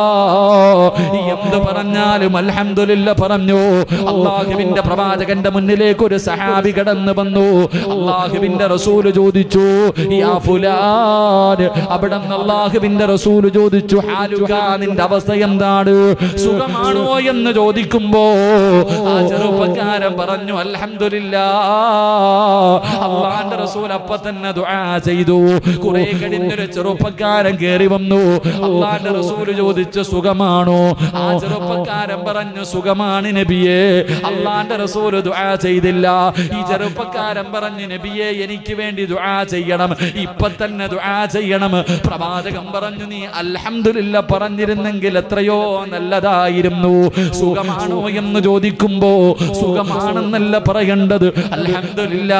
എന്ത് പറഞ്ഞാലും അൽഹംദുലില്ല പറഞ്ഞു അള്ളാഹുവിന്റെ പ്രവാചകന്റെ മുന്നിലേക്ക് ഒരു സഹാബി കടന്നു വന്നു അള്ളാഹുവിന്റെ റസൂല് ചോദിച്ചു യാ ഫുലാൻ അവിടെ നിന്ന് അള്ളാഹുവിന്റെ റസൂല് ചോദിച്ചു ഹാലുക നിന്റെ അവസ്ഥ എന്താണ് സുഖമാണോ എന്ന് ചോദിക്കുമ്പോ ആ ചെറുപ്പക്കാരൻ പറഞ്ഞു അൽഹംദുലില്ല അള്ളാന്റെ റസൂൽ അപ്പൊ തന്നെ ദുആ ചെയ്തു കുറെ കഴിഞ്ഞൊരു ചെറുപ്പക്കാരൻ കേറി വന്നു അള്ളാന്റെ റസൂല് ചോദിച്ചു സുഖമാണോ ആ ചെറുപ്പക്കാരൻ പറഞ്ഞു സുഖമാണ് നബിയെ അള്ളാന്റെ റസൂല് ദുആ ചെയ്തില്ല ഈ ചെറുപ്പക്കാരൻ പറഞ്ഞു നബിയെ എനിക്ക് വേണ്ടി ദുആ ചെയ്യണം ഇപ്പൊ തന്നെ ദുആ ചെയ്യണം പ്രവാചകൻ പറഞ്ഞു നീ അൽഹംദുലില്ല പറഞ്ഞിരുന്നെങ്കിൽ എത്രയോ നല്ലതായിരുന്നു സുഖമാണോ എന്ന് ചോദിക്കുമ്പോ സുഖമാണെന്നല്ല പറയേണ്ടത് അൽഹംദുലില്ല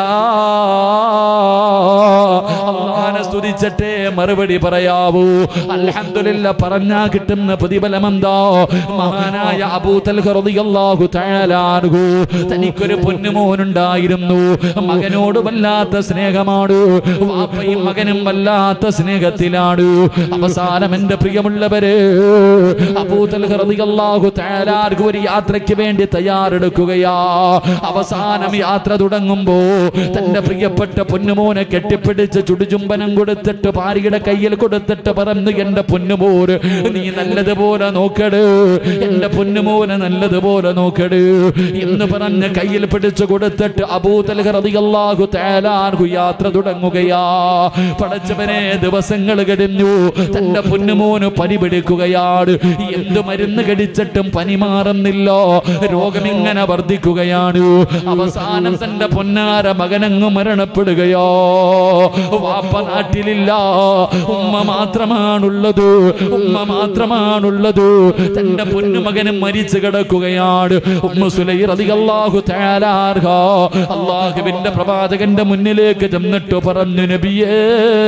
അള്ളാനെ സ്തുതിച്ചിട്ടേ മറുപടി പറയാവൂ അൽഹംദുലില്ല പറഞ്ഞാ കിട്ടുന്ന പ്രതിഫലം എന്താ മഹാനായ അബൂതൽ റളിയല്ലാഹു തആല അൻഹു തനിക്കൊരു പൊന്നുമോനുണ്ടായിരുന്നു മകനോട് വല്ലാത്ത സ്നേഹമാണ് വാപ്പയും മകനും വല്ലാത്ത സ്നേഹത്തിലാണ് അവസാനം എന്റെ പ്രിയമുള്ളവര് അബൂതൽ റളിയല്ലാഹു തആല അൻഹു ഒരു യാത്രയ്ക്ക് വേണ്ടി തയ്യാറെടുക്കുകയാ അവസാനം യാത്ര തുടങ്ങുമ്പോ തന്റെ പ്രിയപ്പെട്ട പൊന്നുമോനെ കെട്ടിപ്പിടിച്ച് ചുടുചുംബനം കൊടുത്തിട്ട് ഭാര്യയുടെ കയ്യിൽ കൊടുത്തിട്ട് പറഞ്ഞു എന്റെ പൊന്നുമോര് നീ നല്ലതുപോലെ നോക്കട് എന്റെ പൊന്നുമോനെ നല്ലതുപോലെ നോക്കട് എന്ന് പറഞ്ഞ് കയ്യിൽ പിടിച്ചു കൊടുത്തിട്ട് അബൂതൽ റളിയല്ലാഹു തആല അൻഹു യാത്ര തുടങ്ങുകയാ പടച്ചവനെ ദിവസങ്ങൾ കഴിഞ്ഞു തന്റെ പൊന്നുമോന് പനി പിടിക്കുകയാണ് എന്ത് മരുന്ന് കടിച്ചിട്ടും പനി മാറുന്നില്ല രോഗം ഇങ്ങനെ വർദ്ധിക്കുകയാണ് അവസാനം തന്റെ പൊന്നാര മകനങ്ങ് മരണപ്പെടുകയോ വാപ്പ നാട്ടിലില്ല ഉമ്മ മാത്രമാണുള്ളത് ഉമ്മ മാത്രമാണുള്ളത് തന്റെ പൊന്നുമകനും മരിച്ചു കിടക്കുകയാണ് ഉമ്മ സുലൈർ അധികല്ലാഹു തയ്യാറാർഹ അള്ളാഹുവിന്റെ പ്രവാചകന്റെ മുന്നിലേക്ക് ചെന്നിട്ട് പറഞ്ഞു നബിയേ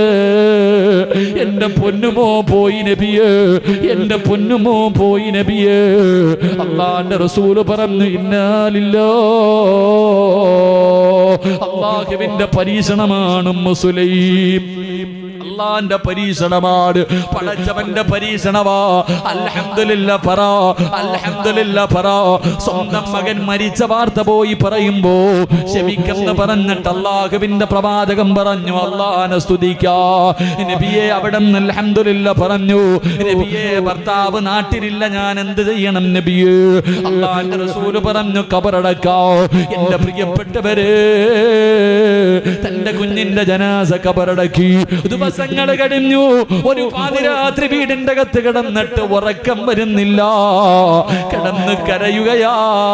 എന്റെ പൊന്നുമോ പോയി നബിയേ എന്റെ പൊന്നുമോ പോയി നബിയേ അള്ളാന്റെ റസൂല് പറഞ്ഞു ഇന്നാലില്ലോ അള്ളാഹുവിന്റെ പരീക്ഷണമാണ് മുസുലൈം അള്ളാന്റെ പരീക്ഷണമാണ് പടച്ചവന്റെ പരീക്ഷണമാ അൽഹംദുലില്ല പറ അൽഹംദുലില്ല പറ സ്വന്തം മകൻ മരിച്ച വാർത്ത പോയി പറയുമ്പോ ക്ഷമിക്കെന്ന് പറഞ്ഞിട്ട് അള്ളാഹുവിന്റെ പ്രവാചകം പറഞ്ഞു അള്ളാനെ സ്തുതിക്കാ നബിയെ അവിടെ നിന്ന് അൽഹംദുലില്ല പറഞ്ഞു നബിയെ ഭർത്താവ് നാട്ടിലില്ല ഞാൻ എന്ത് ചെയ്യണം നബിയെ അള്ളാന്റെ റസൂല് പറഞ്ഞു കബറടക്കാ എന്റെ പ്രിയപ്പെട്ടവരെ തന്റെ കുഞ്ഞിന്റെ ജനാസ കബറടക്കി ദിവസങ്ങൾ കഴിഞ്ഞു ഒരു പാതിരാത്രി വീടിന്റെ അകത്ത് കിടന്നിട്ട് ഉറക്കം വരുന്നില്ല കിടന്ന് കരയുകയാ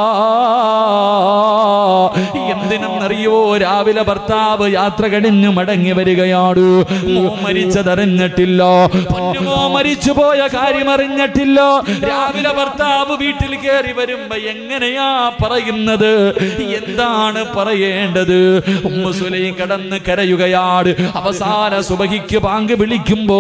എന്തിനെന്നറിയോ രാവിലെ ഭർത്താവ് യാത്ര കഴിഞ്ഞു മടങ്ങി വരികയാണ് മോ മരിച്ചതറിഞ്ഞിട്ടില്ല പൊന്നുമോ മരിച്ചു പോയ കാര്യം അറിഞ്ഞിട്ടില്ല രാവിലെ ഭർത്താവ് വീട്ടിൽ കയറി വരുമ്പോ എങ്ങനെയാ പറയുന്നത് എന്താണ് പറയേണ്ടത് ഉമ്മ സുലൈം കടന്ന് കരയുകയാണ് അവസാന സുബഹിക്ക് പാങ്ക് വിളിക്കുമ്പോ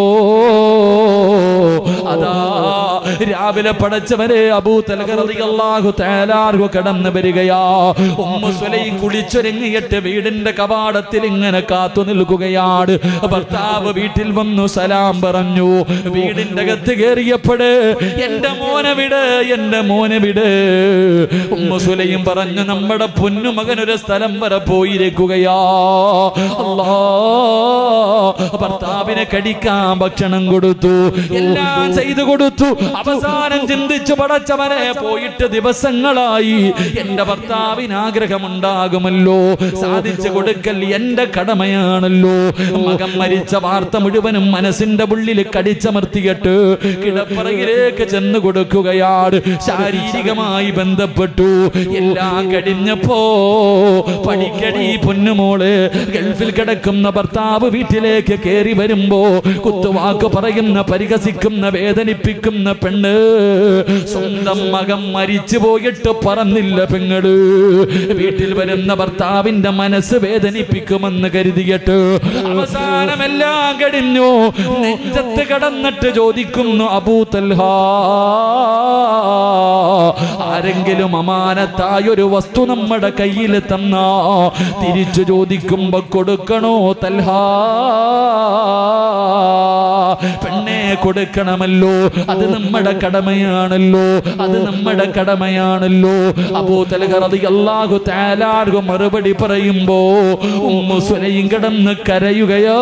അതാ രാവിലെ പടച്ചവരെ അബൂ തലകറിയാഹു തേലാർഹു കടന്നു വരികയാ ഉമ്മ സുലൈം കുളിച്ചൊരുങ്ങിയിട്ട് വീടിന്റെ കവാടത്തിൽ ഇങ്ങനെ കാത്തു നിൽക്കുകയാണ് ഭർത്താവ് വീട്ടിൽ വന്നു സലാം പറഞ്ഞു വീടിന്റെ അകത്ത് കയറിയപ്പോഴ് എന്റെ മോനെ വിട് എന്റെ മോനെ വിട് ഉമ്മ സുലൈം പറഞ്ഞു നമ്മുടെ പൊന്നുമകൻ ഒരു സ്ഥലം വരെ പോയിരിക്കുകയാ അല്ലാ ഭർത്താവിനെ കടിക്കാൻ ഭക്ഷണം കൊടുത്തു എല്ലാം ചെയ്തു കൊടുത്തു അവസാനം ചിന്തിച്ചു പടച്ചവനെ പോയിട്ട് ദിവസങ്ങളായി എന്റെ ഭർത്താവിന് ആഗ്രഹമുണ്ടാകുമല്ലോ സാധിച്ചു കൊടുക്കൽ എന്റെ കടമയാണല്ലോ മകൻ മരിച്ച വാർത്ത മുഴുവനും മനസ്സിന്റെ ഉള്ളിൽ കടിച്ചമർത്തിയിട്ട് കിടപ്പറയിലേക്ക് ചെന്ന് കൊടുക്കുകയാണ് ശാരീരികമായി ബന്ധപ്പെട്ടു എല്ലാം കഴിഞ്ഞപ്പോ പണിക്കടി പൊന്നുമോള് ഗൾഫിൽ കിടക്കുന്ന ഭർത്താവ് വീട്ടിലേക്ക് കയറി വരുമ്പോ കുത്തുവാക്ക് പറയുന്ന പരിഹസിക്കുന്ന വേദനിപ്പിക്കുന്ന പെണ്ണ് സ്വന്തം മകൻ മരിച്ചു പോയിട്ട് പറന്നില്ല പെങ്ങള് വീട്ടിൽ വരുന്ന ഭർത്താവിന്റെ മനസ്സ് വേദനിപ്പിക്കുമെന്ന് കരുതിയിട്ട് അവസാനമെല്ലാം കഴിഞ്ഞു നെഞ്ചത്ത് കടന്നിട്ട് ചോദിക്കുന്നു അബൂതൽഹ ആരെങ്കിലും അമാനത്തായ ഒരു വസ്തു നമ്മുടെ കയ്യിൽ തന്ന തിരിച്ചു ചോദിക്കുമ്പോ കൊടുക്കണോ തൽഹാ പെണ്ണെ കൊടുക്കണമല്ലോ അത് നമ്മുടെ കടമയാണല്ലോ അത് നമ്മുടെ കടമയാണല്ലോ അബൂ തലകറതി അള്ളാഹു താലാർഹു മറുപടി പറയുമ്പോ ഉമ്മു സുലയും കിടന്ന് കരയുകയോ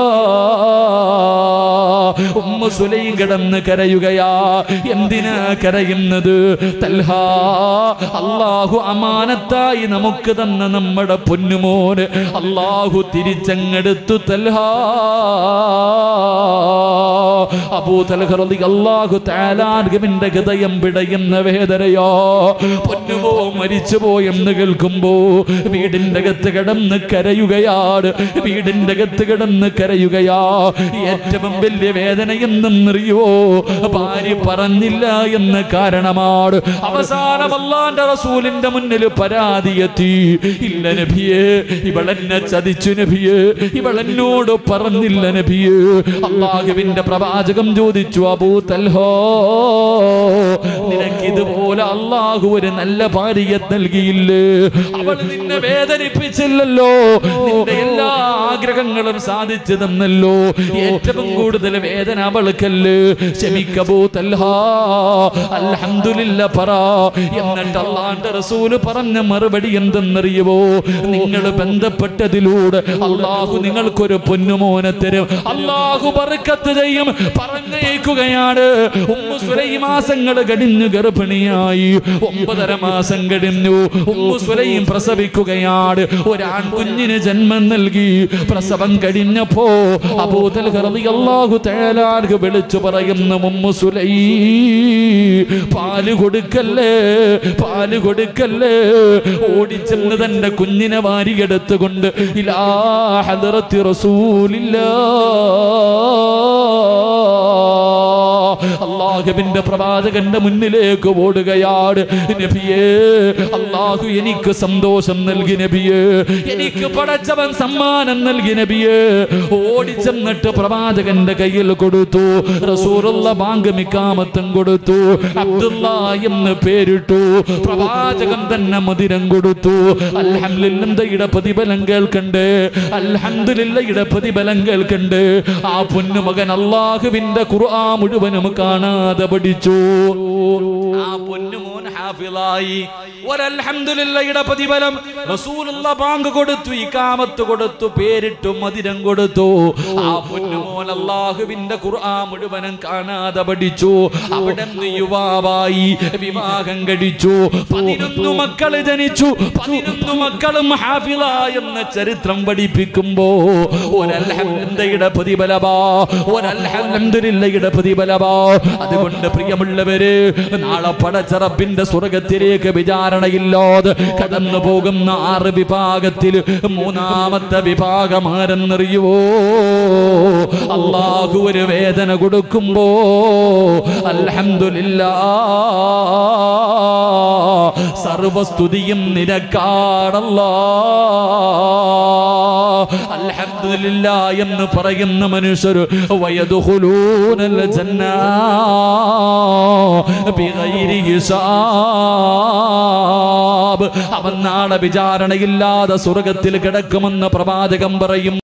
ഉമ്മ സുലയും കിടന്ന് കരയുകയാ എന്തിനാ കരയുന്നത് തൽഹാ അള്ളാഹു അമാനത്തായി നമുക്ക് തന്ന നമ്മുടെ പൊന്നുമോന് അള്ളാഹു തിരിച്ചങ്ങെടുത്തു തൽഹാ അബൂതലഹറതി അള്ളാഹു താലാർഗമിന്റെ ഹൃദയം പിടയുന്ന വേദനയോ പൊന്നുപോ മരിച്ചുപോ എന്ന് കേൾക്കുമ്പോ വീടിന്റെ അകത്ത് കിടന്ന് കരയുകയാണ് വീടിന്റെ അകത്ത് കിടന്ന് കരയുകയാ ഏറ്റവും വലിയ വേദന എന്തെന്നറിയോ ഭാര്യ പറഞ്ഞില്ല എന്ന് കാരണമാണ് അവസാനം അള്ളാന്റെ റസൂലിന്റെ മുന്നിൽ പരാതി എത്തി ഇല്ല നബിയേ ഇവളെന്നെ ചതിച്ചു നബിയേ ഇവളെന്നോട് പറഞ്ഞില്ല നബിയേ അള്ളാഹുവിന്റെ പ്രവാചകം ചോദിച്ചു അബൂ തൽഹോ നിനക്ക് ഇതുപോലെ അള്ളാഹു ഒരു നല്ല ഭാര്യയെ നൽകിയില്ലേ അവൾ നിന്നെ വേദനിപ്പിച്ചില്ലല്ലോ നിന്റെ എല്ലാ ആഗ്രഹങ്ങളും സാധിച്ചു തന്നല്ലോ ഏറ്റവും കൂടുതൽ വേദന അവൾക്കല്ലേ ക്ഷമിക്കബൂ തൽഹാ അൽഹംദുലില്ല പറ എന്നിട്ട് അള്ളാന്റെ റസൂല് പറഞ്ഞ മറുപടി എന്തെന്നറിയുവോ നിങ്ങൾ ബന്ധപ്പെട്ടതിലൂടെ അള്ളാഹു നിങ്ങൾക്കൊരു പൊന്നുമോനെ തരും അള്ളാഹു ബർക്കത്ത് ചെയ്യും പറഞ്ഞേക്കുകയാണ് ഉമ്മു സുലൈ മാസങ്ങൾ കഴിഞ്ഞു ഗർഭിണിയായി ഒമ്പതര മാസം കഴിഞ്ഞു ഉമ്മു സുലൈം പ്രസവിക്കുകയാണ് ഒരാൺകുഞ്ഞിന് ജന്മം നൽകി പ്രസവം കഴിഞ്ഞപ്പോ അബൂതൽ അള്ളാഹു തേലാർക്ക് വിളിച്ചു പറയുന്ന ഉമ്മു സുലൈ പാല് കൊടുക്കല്ലേ പാല് കൊടുക്കല്ലേ ഓടിച്ചെന്ന് തന്റെ കുഞ്ഞിനെ വാരിയെടുത്തുകൊണ്ട് ഇലാ ഹദറത്തി റസൂലില്ലാ അള്ളാഹുവിന്റെ പ്രവാചകന്റെ മുന്നിലേക്ക് ഓടുകയാണ് നബിയേ അള്ളാഹു എനിക്ക് സന്തോഷം നൽകി നബിയേ എനിക്ക് പടച്ചവൻ സമ്മാനം നൽകി നബിയേ ഓടിച്ചെന്നിട്ട് പ്രവാചകന്റെ കയ്യിൽ കൊടുത്തു റസൂറുള്ള ബാങ്ക് മിക്കാമത്തും കൊടുത്തു അബ്ദുള്ള എന്ന് പേരിട്ടു പ്രവാചകൻ തന്നെ മധുരം കൊടുത്തു അൽഹംദുലില്ലയുടെ പ്രതിഫലം കേൾക്കണ്ടേ അൽഹംദുലില്ലയുടെ പ്രതിഫലം കേൾക്കണ്ടേ ആ പൊന്നുമകൻ അള്ളാഹുവിന്റെ ഖുർആ മുഴുവനും കാണാതെ പഠിച്ചു ആ പൊന്നുമോൻ ഹാഫിളായി ഒരൽഹംദുലില്ലയുടെ പ്രതിഫലം റസൂലുള്ള ബാങ്ക് കൊടുത്തു ഇക്കാമത്ത് കൊടുത്തു പേരിട്ടു മതിരം കൊടുത്തു ആ പൊന്നുമോൻ അള്ളാഹുവിന്റെ ഖുർആ മുഴുവനും കാണാതെ പഠിച്ചു അവിടെ നിന്ന് യുവാവായി വിവാഹം കഴിച്ചു പതിനൊന്ന് മക്കള് ജനിച്ചു പതിനൊന്ന് മക്കളും ഹാഫിള എന്ന ചരിത്രം പഠിപ്പിക്കുമ്പോ ഒരൽഹംദയുടെ പ്രതിഫലമാ ഒരൽഹംദുലില്ലയുടെ പ്രതിഫലമാ അതുകൊണ്ട് പ്രിയമുള്ളവര് നാളെ പടച്ചറപ്പിന്റെ സ്വർഗത്തിലേക്ക് വിചാരണയില്ലാതെ കടന്നു പോകുന്ന ആറ് വിഭാഗത്തിൽ മൂന്നാമത്തെ വിഭാഗം ആരെന്നറിയുവോ അള്ളാഹു ഒരു വേദന കൊടുക്കുമ്പോ അൽഹംദുലില്ലാ സർവസ്തുതിയും നിനക്കാണല്ലോ അൽഹംദുലില്ല എന്ന് പറയുന്ന മനുഷ്യർ വയതുഹുലൂനൽ ജന്ന ബിഗൈരി ഹിസാബ് അവൻ നാളെ വിചാരണയില്ലാതെ സ്വർഗത്തിൽ കിടക്കുമെന്ന് പ്രവാചകം പറയും